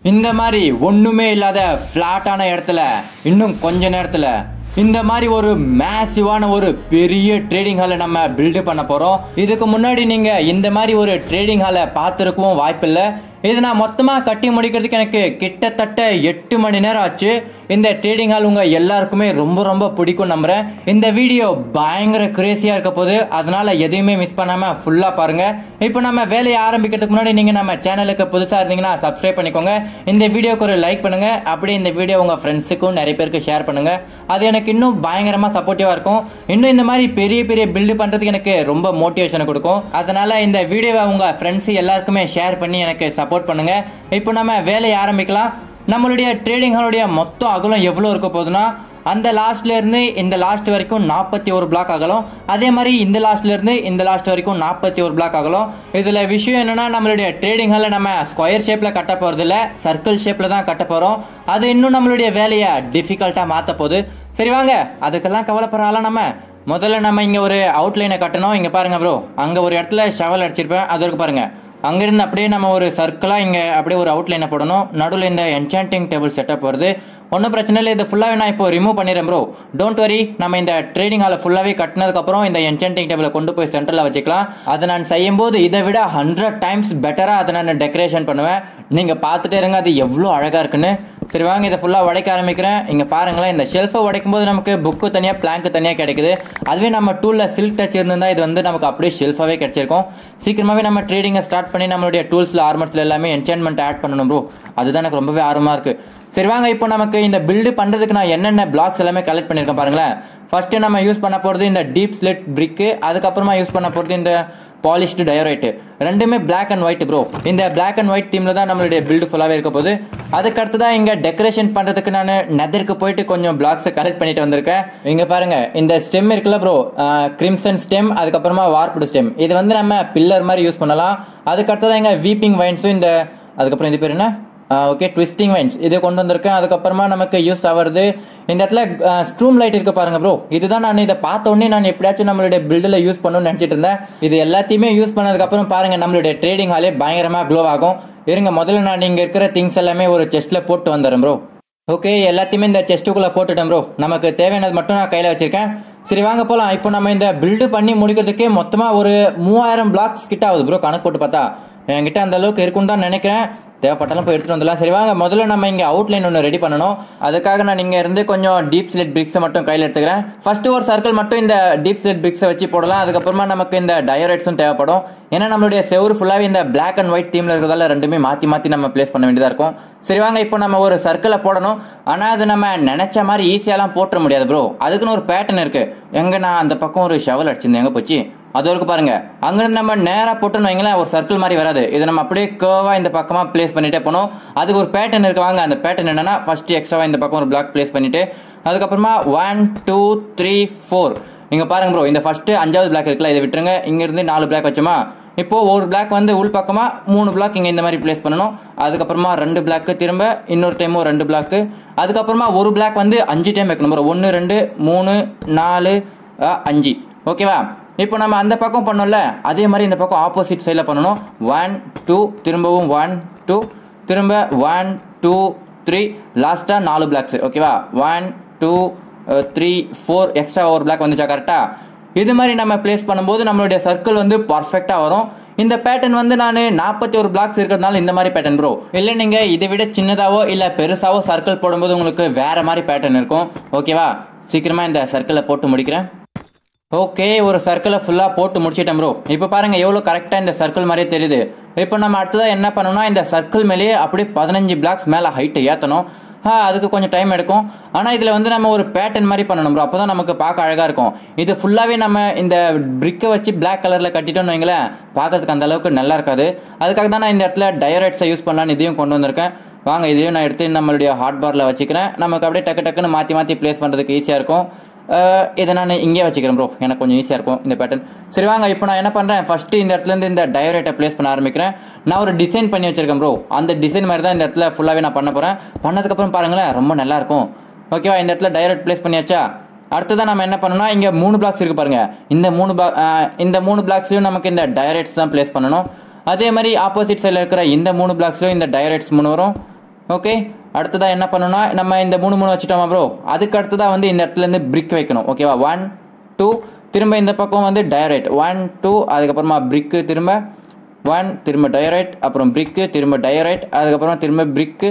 இந்த மாதிரி ஒண்ணுமே இல்லாத ஃப்ளாட்டான இடத்துல இன்னும் கொஞ்ச நேரத்துல இந்த மாதிரி ஒரு மேசிவான ஒரு பெரிய ட்ரேடிங் ஹாலை நம்ம பில்டு பண்ண போறோம் இதுக்கு முன்னாடி நீங்க இந்த மாதிரி ஒரு ட்ரேடிங் ஹாலை பார்த்துருக்கவும் வாய்ப்பில்லை இது நான் மொத்தமா கட்டி முடிக்கிறதுக்கு எனக்கு கிட்டத்தட்ட எட்டு மணி நேரம் ஆச்சு இந்த ட்ரேடிங் ஹால் உங்க எல்லாருக்குமே ரொம்ப ரொம்ப பிடிக்கும் நம்புறேன் இந்த வீடியோ பயங்கர கிரேசியா இருக்க போது அதனால எதையுமே மிஸ் பண்ணாம ஃபுல்லா பாருங்க இப்போ நம்ம வேலையை ஆரம்பிக்கிறதுக்கு முன்னாடி நீங்க நம்ம சேனலுக்கு புதுசா இருந்தீங்கன்னா சப்ஸ்கிரைப் பண்ணிக்கோங்க இந்த வீடியோக்கு ஒரு லைக் பண்ணுங்க அப்படியே இந்த வீடியோ உங்க ஃப்ரெண்ட்ஸுக்கும் நிறைய பேருக்கு ஷேர் பண்ணுங்க அது எனக்கு இன்னும் பயங்கரமா சப்போர்ட்டிவா இருக்கும் இன்னும் இந்த மாதிரி பெரிய பெரிய பில்டு பண்றதுக்கு எனக்கு ரொம்ப மோட்டிவேஷன் கொடுக்கும் அதனால இந்த வீடியோவை உங்க ஃப்ரெண்ட்ஸ் எல்லாருக்குமே ஷேர் பண்ணி எனக்கு சப்போர்ட் பண்ணுங்க இப்போ நம்ம வேலையை ஆரம்பிக்கலாம் நம்மளுடைய ட்ரேடிங் ஹாலுடைய மொத்த அகலம் எவ்வளோ இருக்க போகுதுன்னா அந்த லாஸ்ட்ல இருந்து இந்த லாஸ்ட் வரைக்கும் நாற்பத்தி ஒரு பிளாக் ஆகலாம் அதே மாதிரி இந்த லாஸ்ட்ல இருந்து இந்த லாஸ்ட் வரைக்கும் நாற்பத்தி ஒரு பிளாக் ஆகலாம் இதுல விஷயம் என்னன்னா நம்மளுடைய ட்ரேடிங் ஹால நம்ம ஸ்கொயர் ஷேப்ல கட்ட போறது இல்ல சர்க்கிள் ஷேப்ல தான் கட்ட போறோம் அது இன்னும் நம்மளுடைய வேலையை டிஃபிகல்ட்டா மாத்த போகுது சரி வாங்க அதுக்கெல்லாம் கவலைப்படுறால நம்ம முதல்ல நம்ம இங்க ஒரு அவுட்லைனை கட்டணும் இங்க பாருங்க ப்ரோ அங்க ஒரு இடத்துல ஷவல் அடிச்சிருப்பேன் அது இருக்கு பாருங்க அங்கிருந்து அப்படியே நம்ம ஒரு சர்க்கிளாக இங்கே அப்படியே ஒரு அவுட்லைனை போடணும் நடுவில் இந்த என்சாண்டிங் டேபிள் செட்டப் வருது ஒன்றும் பிரச்சனை இல்லை இது ஃபுல்லாகவே நான் இப்போ ரிமூவ் பண்ணிடுறேன் ப்ரோ டோன்ட் வரி நம்ம இந்த ட்ரேடிங் ஹாலை ஃபுல்லாகவே கட்டினதுக்கப்புறம் இந்த என்சாண்டிங் டேபிளை கொண்டு போய் சென்டரில் வச்சுக்கலாம் அதை நான் செய்யும்போது இதை விட ஹண்ட்ரட் டைம்ஸ் பெட்டராக அதை நான் டெக்கரேஷன் பண்ணுவேன் நீங்கள் பார்த்துட்டே இருங்க அது எவ்வளோ அழகாக இருக்குன்னு சரி வாங்க இதை ஃபுல்லாக உடைக்க ஆரம்பிக்கிறேன் இங்கே பாருங்களேன் இந்த ஷெல்ஃபை உடைக்கும் போது நமக்கு புக்கு தனியாக பிளாங்க் தனியாக கிடைக்குது அதுவே நம்ம டூலில் சில்க் டச் இருந்திருந்தா இது வந்து நமக்கு அப்படியே ஷெல்ஃபாகவே கிடைச்சிருக்கும் சீக்கிரமாகவே நம்ம ட்ரேடிங்கை ஸ்டார்ட் பண்ணி நம்மளுடைய டூல்ஸில் ஆர்மர்ஸில் எல்லாமே என்சான்மெண்ட் ஆட் பண்ணணும் ப்ரோ அதுதான் எனக்கு ரொம்பவே ஆர்வமாக இருக்குது சரி வாங்க இப்போ நமக்கு இந்த பில்டு பண்ணுறதுக்கு நான் என்னென்ன பிளாக்ஸ் எல்லாமே கலெக்ட் பண்ணியிருக்கேன் பாருங்களேன் ஃபர்ஸ்ட் நம்ம யூஸ் பண்ண போகிறது இந்த டீப் ஸ்லிட் பிரிக்கு அதுக்கப்புறமா யூஸ் பண்ண போகிறது இந்த பாலிஷ்டு டயோரைட்டு ரெண்டுமே பிளாக் அண்ட் ஒயிட் ப்ரோ இந்த பிளாக் அண்ட் ஒயிட் தீமில் தான் நம்மளுடைய பில்டு ஃபுல்லாகவே இருக்க போகுது அதுக்கு அடுத்ததான் இங்கே டெக்கரேஷன் பண்ணுறதுக்கு நான் நெதருக்கு போயிட்டு கொஞ்சம் பிளாக்ஸை கலெக்ட் பண்ணிட்டு வந்திருக்கேன் இங்கே பாருங்க இந்த ஸ்டெம் இருக்குல்ல ப்ரோ கிரிம்சன் ஸ்டெம் அதுக்கப்புறமா வார்ப்புடு ஸ்டெம் இது வந்து நம்ம பில்லர் மாதிரி யூஸ் பண்ணலாம் அதுக்கு அடுத்ததான் இங்கே வீப்பிங் வைன்ஸும் இந்த அதுக்கப்புறம் இது பேர் என்ன ஓகே ட்விஸ்டிங் வைன்ஸ் இது கொண்டு வந்திருக்கேன் அதுக்கப்புறமா நமக்கு யூஸ் ஆகிறது இந்த இடத்துல ஸ்ட்ரூம் லைட் இருக்கு பாருங்க ப்ரோ இதுதான் நான் இதை பார்த்த உடனே நான் எப்படியாச்சும் நம்மளுடைய பில்டில் யூஸ் பண்ணணும்னு நினச்சிட்டு இருந்தேன் இது எல்லாத்தையுமே யூஸ் பண்ணதுக்கப்புறம் பாருங்க நம்மளுடைய ட்ரேடிங் ஹாலே பயங்கரமாக க்ளோ ஆகும் இருங்க முதல்ல நான் இங்கே இருக்கிற திங்ஸ் எல்லாமே ஒரு செஸ்ட்டில் போட்டு வந்துடுறேன் ப்ரோ ஓகே எல்லாத்தையுமே இந்த செஸ்ட்டுக்குள்ளே போட்டுட்டேன் ப்ரோ நமக்கு தேவையானது மட்டும் நான் கையில் வச்சிருக்கேன் சரி வாங்க போகலாம் இப்போ நம்ம இந்த பில்டு பண்ணி முடிக்கிறதுக்கே மொத்தமாக ஒரு மூவாயிரம் பிளாக்ஸ் கிட்ட ஆகுது ப்ரோ கணக்கு போட்டு பார்த்தா என்கிட்ட அந்த அளவுக்கு இருக்குன்னு தான் நினைக்கிறேன் தேவைப்பட்டாலும் போய் எடுத்துட்டு வந்துடலாம் சரி வாங்க முதல்ல நம்ம இங்கே அவுட்லைன் ஒன்று ரெடி பண்ணணும் அதுக்காக நான் இங்கே இருந்து கொஞ்சம் டீப் ஸ்லிட் பிரிக்ஸை மட்டும் கையில் எடுத்துக்கிறேன் ஃபர்ஸ்ட் ஒரு சர்க்கிள் மட்டும் இந்த டீப் ஸ்லிட் பிரிக்ஸை வச்சு போடலாம் அதுக்கப்புறமா நமக்கு இந்த டயோரைட்ஸும் தேவைப்படும் ஏன்னா நம்மளுடைய செவரு ஃபுல்லாகவே இந்த பிளாக் அண்ட் ஒயிட் தீமில் இருக்கிறதால ரெண்டுமே மாற்றி மாற்றி நம்ம பிளேஸ் பண்ண வேண்டியதாக இருக்கும் சரி வாங்க இப்போ நம்ம ஒரு சர்க்கிளை போடணும் ஆனால் அது நம்ம நினச்ச மாதிரி ஈஸியாலாம் போட்டுற முடியாது ப்ரோ அதுக்குன்னு ஒரு பேட்டர்ன் இருக்குது எங்கே நான் அந்த பக்கம் ஒரு ஷவல் அடிச்சிருந்தேன் எங்கே போச்சு அது வரைக்கும் பாருங்க அங்கிருந்து நம்ம நேராக போட்டோன்னு வைங்களேன் ஒரு சர்க்கிள் மாதிரி வராது இதை நம்ம அப்படியே கேர்வாக இந்த பக்கமாக பிளேஸ் பண்ணிட்டே போனோம் அதுக்கு ஒரு பேட்டர்ன் இருக்கு வாங்க அந்த பேட்டர்ன் என்னன்னா ஃபர்ஸ்ட் எக்ஸ்ட்ராவாக இந்த பக்கம் ஒரு பிளாக் பிளேஸ் பண்ணிட்டு அதுக்கப்புறமா ஒன் டூ த்ரீ ஃபோர் இங்கே பாருங்க ப்ரோ இந்த ஃபர்ஸ்ட் அஞ்சாவது பிளாக் இருக்குல்ல இதை விட்டுருங்க இங்கிருந்து நாலு பிளாக் வச்சோமா இப்போ ஒரு பிளாக் வந்து உள் பக்கமாக மூணு பிளாக் இங்கே இந்த மாதிரி பிளேஸ் பண்ணணும் அதுக்கப்புறமா ரெண்டு பிளாக்கு திரும்ப இன்னொரு டைமும் ரெண்டு பிளாக்கு அதுக்கப்புறமா ஒரு பிளாக் வந்து அஞ்சு டைம் வைக்கணும் ப்ரோ ஒன்று ரெண்டு மூணு நாலு அஞ்சு ஓகேவா இப்போ நம்ம அந்த பக்கம் பண்ணோம்ல அதே மாதிரி இந்த பக்கம் ஆப்போசிட் சைடில் பண்ணணும் ஒன் டூ திரும்பவும் ஒன் டூ திரும்ப ஒன் டூ த்ரீ லாஸ்ட்டாக நாலு பிளாக்ஸ் ஓகேவா one two three four extra ஒரு பிளாக் வந்துச்சா கரெக்டாக இது மாதிரி நம்ம பிளேஸ் பண்ணும்போது நம்மளுடைய சர்க்கிள் வந்து பர்ஃபெக்டாக வரும் இந்த பேட்டர்ன் வந்து நான் நாற்பத்தி ஒரு பிளாக்ஸ் இருக்கிறதுனால இந்த மாதிரி பேட்டர்ன் ப்ரோ இல்லை நீங்கள் இதை விட சின்னதாவோ இல்லை பெருசாவோ சர்க்கிள் போடும்போது உங்களுக்கு வேற மாதிரி பேட்டர்ன் இருக்கும் ஓகேவா சீக்கிரமாக இந்த சர்க்கிளை போட்டு முடிக்கிறேன் ஓகே ஒரு சர்க்கிளை ஃபுல்லாக போட்டு முடிச்சிட்டேன் ப்ரோ இப்போ பாருங்க எவ்வளோ கரெக்டாக இந்த சர்க்கிள் மாதிரியே தெரியுது இப்போ நம்ம அடுத்ததாக என்ன பண்ணணும்னா இந்த சர்க்கிள் மேலேயே அப்படியே பதினஞ்சு பிளாக்ஸ் மேலே ஹைட்டை ஏற்றணும் ஆ அதுக்கு கொஞ்சம் டைம் எடுக்கும் ஆனால் இதில் வந்து நம்ம ஒரு பேட்டர்ன் மாதிரி பண்ணணும் ப்ரோ அப்போ தான் நமக்கு பார்க்க அழகாக இருக்கும் இது ஃபுல்லாகவே நம்ம இந்த பிரிக்கை வச்சு பிளாக் கலரில் கட்டிட்டோம்னு வைங்களேன் பார்க்கறதுக்கு அந்த அளவுக்கு நல்லா இருக்காது அதுக்காக தான் நான் இந்த இடத்துல டயோரைட்ஸை யூஸ் பண்ணலான்னு இதையும் கொண்டு வந்திருக்கேன் வாங்க இதையும் நான் எடுத்து நம்மளுடைய ஹாட் பாரில் வச்சுக்கிறேன் நமக்கு அப்படியே டக்கு டக்குன்னு மாற்றி மாற்றி ப்ளேஸ் பண்ணுறதுக்கு ஈஸியாக இருக்கும் இதை நான் இங்கே வச்சுக்கிறேன் ப்ரோ எனக்கு கொஞ்சம் ஈஸியாக இருக்கும் இந்த பேட்டர்ன் சரி வாங்க இப்போ நான் என்ன பண்ணுறேன் ஃபஸ்ட்டு இந்த இடத்துலேருந்து இந்த டயோரேட்டை ப்ளேஸ் பண்ண ஆரம்பிக்கிறேன் நான் ஒரு டிசைன் பண்ணி வச்சிருக்கேன் ப்ரோ அந்த டிசைன் மாதிரி தான் இந்த இடத்துல ஃபுல்லாகவே நான் பண்ண போகிறேன் பண்ணதுக்கப்புறம் பாருங்களேன் ரொம்ப நல்லா இருக்கும் ஓகேவா இந்த இடத்துல டைரக்ட் ப்ளேஸ் பண்ணியாச்சா அடுத்ததான் நம்ம என்ன பண்ணணும்னா இங்கே மூணு பிளாக்ஸ் இருக்கு பாருங்க இந்த மூணு பிளாக் இந்த மூணு பிளாக்ஸ்லையும் நமக்கு இந்த டைரக்ட்ஸ் தான் ப்ளேஸ் பண்ணணும் அதே மாதிரி ஆப்போசிட் சைடில் இருக்கிற இந்த மூணு பிளாக்ஸ்லையும் இந்த டைரக்ட்ஸ் மூணு வரும் ஓகே அடுத்ததா என்ன பண்ணணும்னா நம்ம இந்த மூணு மூணு வச்சுட்டோமா ப்ரோ அதுக்கு அடுத்ததா வந்து இந்த இடத்துல இருந்து பிரிக் வைக்கணும் ஓகேவா ஒன் டூ திரும்ப இந்த பக்கம் வந்து டயரைட் ஒன் டூ அதுக்கப்புறமா பிரிக்கு திரும்ப ஒன் திரும்ப டயரைட் அப்புறம் பிரிக்கு திரும்ப டயரைட் அதுக்கப்புறம் திரும்ப பிரிக்கு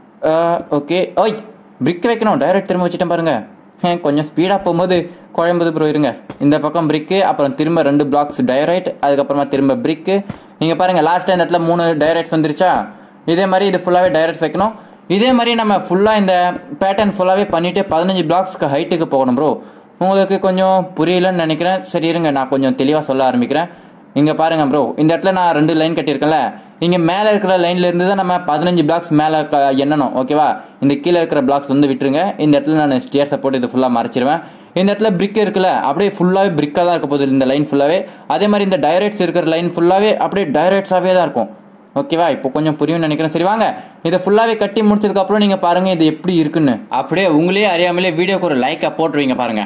ஓகே ஓய் பிரிக் வைக்கணும் டயரைட் திரும்ப வச்சுட்டேன் பாருங்க ஹம், கொஞ்சம் ஸ்பீடாக போகும்போது குழம்புது ப்ரோ இருங்க இந்த பக்கம் பிரிக்கு அப்புறம் திரும்ப ரெண்டு பிளாக்ஸ் டயரைட் அதுக்கப்புறமா திரும்ப பிரிக்கு நீங்கள் பாருங்கள் லாஸ்ட் இந்த இடத்துல மூணு டயரைட்ஸ் வந்துருச்சா இதே மாதிரி இது ஃபுல்லாகவே டைரக்ட் வைக்கணும் இதே மாதிரி நம்ம ஃபுல்லாக இந்த பேட்டர்ன் ஃபுல்லாகவே பண்ணிவிட்டு பதினஞ்சு பிளாக்ஸ்க்கு ஹைட்டுக்கு போகணும் ப்ரோ உங்களுக்கு கொஞ்சம் புரியலன்னு நினைக்கிறேன் சரி இருங்க நான் கொஞ்சம் தெளிவாக சொல்ல ஆரம்பிக்கிறேன் இங்கே பாருங்க ப்ரோ இந்த இடத்துல நான் ரெண்டு லைன் கட்டியிருக்கேன்ல இங்கே மேலே இருக்கிற லைன்ல இருந்து தான் நம்ம பதினஞ்சு பிளாக்ஸ் மேலே க எண்ணணும் ஓகேவா இந்த கீழே இருக்கிற பிளாக்ஸ் வந்து விட்டுருங்க இந்த இடத்துல நான் ஸ்டியர்ஸை போட்டு இது ஃபுல்லாக மறைச்சிருவேன் இந்த இடத்துல பிரிக் இருக்குல்ல அப்படியே ஃபுல்லாகவே பிரிக்காக தான் இருக்க போகுது இந்த லைன் ஃபுல்லாகவே அதே மாதிரி இந்த டைரக்ட்ஸ் இருக்கிற லைன் ஃபுல்லாகவே அப்படியே டைரக்ட்ஸாகவே தான் இருக்கும் ஓகேவா இப்போ கொஞ்சம் புரியும் நினைக்கிறேன் சரி வாங்க இதை ஃபுல்லாகவே கட்டி முடிச்சதுக்கு அப்புறம் நீங்கள் பாருங்க இது எப்படி இருக்குன்னு அப்படியே உங்களே அறியாமலே வீடியோக்கு ஒரு லைக்கை போட்டுருவீங்க பாருங்க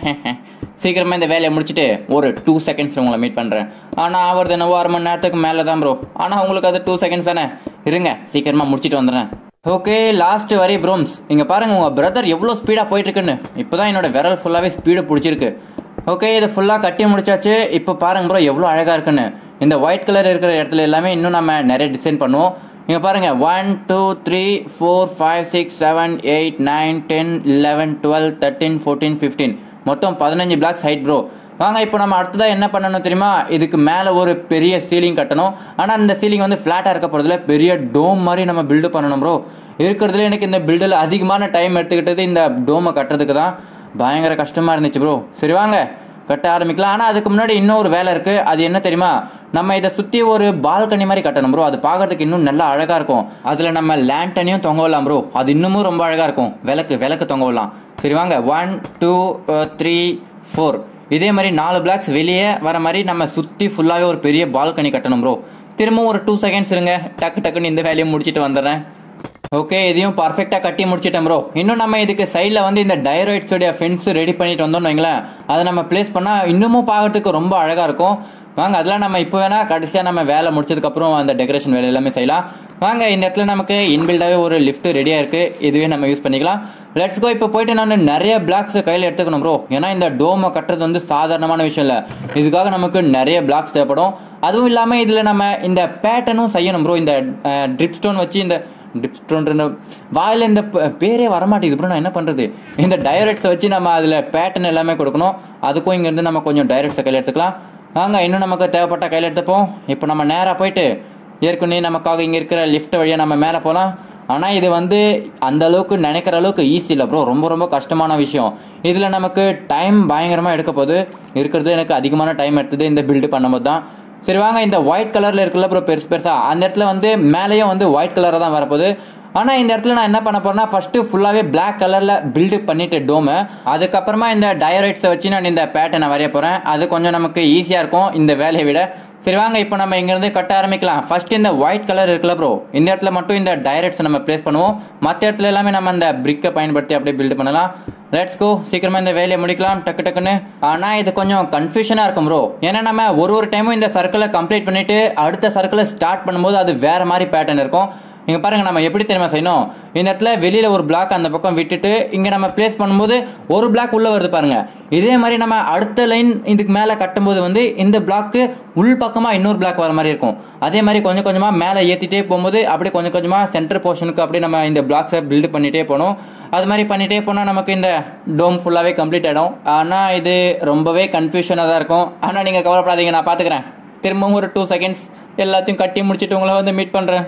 சீக்கிரமா இந்த வேலையை முடிச்சுட்டு ஒரு டூ செகண்ட்ஸ் உங்களை மீட் பண்ணுறேன் ஆனால் ஆவறது என்னவோ அரை மணி நேரத்துக்கு மேலே தான் ப்ரோ ஆனால் உங்களுக்கு அது டூ செகண்ட்ஸ் தானே இருங்க சீக்கிரமா முடிச்சிட்டு வந்துடுறேன் ஓகே லாஸ்ட் வரை ப்ரோம்ஸ் இங்கே பாருங்க உங்கள் பிரதர் எவ்வளோ ஸ்பீடாக போயிட்டு இருக்குன்னு இப்போ தான் என்னோட விரல் ஃபுல்லாகவே ஸ்பீடு பிடிச்சிருக்கு ஓகே இதை ஃபுல்லாக கட்டி முடிச்சாச்சு இப்போ பாருங்க ப்ரோ எவ்வளோ அழகாக இருக்குன்னு இந்த ஒயிட் கலர் இருக்கிற இடத்துல எல்லாமே இன்னும் நம்ம நிறைய டிசைன் பண்ணுவோம் இங்கே பாருங்க one two three four five six seven eight nine ten eleven twelve thirteen fourteen fifteen மொத்தம் பதினஞ்சு பிளாக்ஸ் ஹைட் ப்ரோ வாங்க இப்போ நம்ம அடுத்ததாக என்ன பண்ணணும் தெரியுமா இதுக்கு மேலே ஒரு பெரிய சீலிங் கட்டணும் ஆனால் இந்த சீலிங் வந்து ஃப்ளாட்டாக இருக்க போகிறதுல பெரிய டோம் மாதிரி நம்ம பில்டு பண்ணணும் ப்ரோ இருக்கிறதுல எனக்கு இந்த பில்டில் அதிகமான டைம் எடுத்துக்கிட்டது இந்த டோமை கட்டுறதுக்கு தான் பயங்கர கஷ்டமாக இருந்துச்சு ப்ரோ சரி வாங்க கட்ட ஆரம்பிக்கலாம் ஆனால் அதுக்கு முன்னாடி இன்னொரு வேலை இருக்குது அது என்ன தெரியுமா நம்ம இதை சுற்றி ஒரு பால்கனி மாதிரி கட்டணும் ப்ரோ அது பார்க்கறதுக்கு இன்னும் நல்லா அழகாக இருக்கும் அதில் நம்ம லேண்டனையும் தொங்க விடலாம் ப்ரோ அது இன்னமும் ரொம்ப அழகாக இருக்கும் விளக்கு விளக்கு தொங்க விடலாம் சரி வாங்க ஒன் டூ த்ரீ ஃபோர் இதே மாதிரி நாலு பிளாக்ஸ் வெளியே வர மாதிரி நம்ம சுற்றி ஃபுல்லாகவே ஒரு பெரிய பால்கனி கட்டணும் ப்ரோ திரும்ப ஒரு டூ செகண்ட்ஸ் இருங்க டக்கு டக்குன்னு இந்த வேலையை முடிச்சிட்டு வந்துடுறேன் ஓகே இதையும் பர்ஃபெக்டாக கட்டி முடிச்சிட்டேன் ப்ரோ இன்னும் நம்ம இதுக்கு சைடில் வந்து இந்த டைராய்ட்ஸோடைய ஃபென்ஸ் ரெடி பண்ணிட்டு வந்தோம்னு வைங்களேன் அதை நம்ம ப்ளேஸ் பண்ணால் இன்னமும் பார்க்கறதுக்கு ரொம்ப அழகாக இருக்கும் வாங்க அதெல்லாம் நம்ம இப்போ வேணால் கடைசியாக நம்ம வேலை முடிச்சதுக்கப்புறம் அந்த டெக்கரேஷன் வேலை எல்லாமே செய்யலாம் வாங்க இந்த இடத்துல நமக்கு இன்பில்டாகவே ஒரு லிஃப்ட் ரெடியாக இருக்குது இதுவே நம்ம யூஸ் பண்ணிக்கலாம் லெட்ஸ் கோ இப்போ போயிட்டு நான் நிறைய பிளாக்ஸ் கையில் எடுத்துக்கணும் ப்ரோ ஏன்னா இந்த டோமை கட்டுறது வந்து சாதாரணமான விஷயம் இல்லை இதுக்காக நமக்கு நிறைய பிளாக்ஸ் தேவைப்படும் அதுவும் இல்லாமல் இதில் நம்ம இந்த பேட்டர்னும் செய்யணும் ப்ரோ இந்த ட்ரிப் ஸ்டோன் வச்சு இந்த ட்ரிப் ஸ்டோன்ற வாயில் இந்த ப- பேரே வரமாட்டேங்குது ப்ரோ நான் என்ன பண்ணுறது இந்த டைரக்ட்ஸை வச்சு நம்ம அதில் பேட்டர்ன் எல்லாமே கொடுக்கணும் அதுக்கும் இங்கேருந்து நம்ம கொஞ்சம் டைரக்ட்ஸை கையில் எடுத்துக்கலாம் வாங்க இன்னும் நமக்கு தேவைப்பட்ட கையில் எடுத்துப்போம் இப்போ நம்ம நேராக போயிட்டு ஏற்கனவே நமக்காக இங்கே இருக்கிற லிஃப்ட் வழியாக நம்ம மேலே போகலாம் ஆனால் இது வந்து அந்த அளவுக்கு நினைக்கிற அளவுக்கு ஈஸி இல்லை ப்ரோ ரொம்ப ரொம்ப கஷ்டமான விஷயம் இதில் நமக்கு டைம் பயங்கரமாக எடுக்க போகுது இருக்கிறது எனக்கு அதிகமான டைம் எடுத்தது இந்த பில்டு பண்ணும்போது தான் சரி வாங்க இந்த ஒயிட் கலரில் இருக்குல்ல ப்ரோ பெருசு பெருசா அந்த இடத்துல வந்து மேலேயும் வந்து ஒயிட் கலராக தான் வரப்போகுது ஆனால் இந்த இடத்துல நான் என்ன பண்ண போறேன்னா ஃபர்ஸ்ட் ஃபுல்லாகவே Black கலரில் பில்டு பண்ணிட்டு டோமு அதுக்கப்புறமா இந்த டயரைட்ஸை வச்சு நான் இந்த பேட்டர்னை வரைய போகிறேன் அது கொஞ்சம் நமக்கு ஈஸியாக இருக்கும் இந்த வேலையை விட சரி வாங்க இப்போ நம்ம இங்கேருந்து கட்ட ஆரம்பிக்கலாம் ஃபர்ஸ்ட் இந்த ஒயிட் கலர் இருக்குல்ல ப்ரோ இந்த இடத்துல மட்டும் இந்த டைரக்ட்ஸ் நம்ம ப்ளேஸ் பண்ணுவோம் மற்ற இடத்துல எல்லாமே நம்ம அந்த பிரிக்கை பயன்படுத்தி அப்படியே பில்ட் பண்ணலாம் லெட்ஸ் கோ சீக்கிரமா இந்த வேலையை முடிக்கலாம் டக்கு டக்குன்னு ஆனால் இது கொஞ்சம் கன்ஃபியூஷனாக இருக்கும் ப்ரோ ஏன்னா நம்ம ஒரு ஒரு டைமும் இந்த சர்க்கிளை கம்ப்ளீட் பண்ணிட்டு அடுத்த சர்க்கிளை ஸ்டார்ட் பண்ணும்போது அது வேற மாதிரி பேட்டர்ன் இருக்கும் இங்க பாருங்க நம்ம எப்படி தெரியுமா செய்யணும் இந்த இடத்துல வெளியில ஒரு பிளாக் அந்த பக்கம் விட்டுட்டு இங்க நம்ம பிளேஸ் பண்ணும்போது ஒரு பிளாக் உள்ள வருது பாருங்க இதே மாதிரி நம்ம அடுத்த லைன் இதுக்கு மேல கட்டும்போது வந்து இந்த பிளாக்கு உள் பக்கமா இன்னொரு பிளாக் வர மாதிரி இருக்கும் அதே மாதிரி கொஞ்சம் கொஞ்சமா மேல ஏத்திட்டே போகும்போது அப்படியே கொஞ்சம் கொஞ்சமா சென்டர் போர்ஷனுக்கு அப்படியே நம்ம இந்த பிளாக்ஸை பில்ட் பண்ணிட்டே போகணும் அது மாதிரி பண்ணிட்டே போனால் நமக்கு இந்த டோம் ஃபுல்லாகவே கம்ப்ளீட் ஆகிடும் ஆனால் இது ரொம்பவே கன்ஃபியூஷனாக தான் இருக்கும் ஆனால் நீங்கள் கவலைப்படாதீங்க நான் பார்த்துக்கிறேன் திரும்பவும் ஒரு டூ செகண்ட்ஸ் எல்லாத்தையும் கட்டி முடிச்சிட்டு உங்களை வந்து மீட் பண்ணுறேன்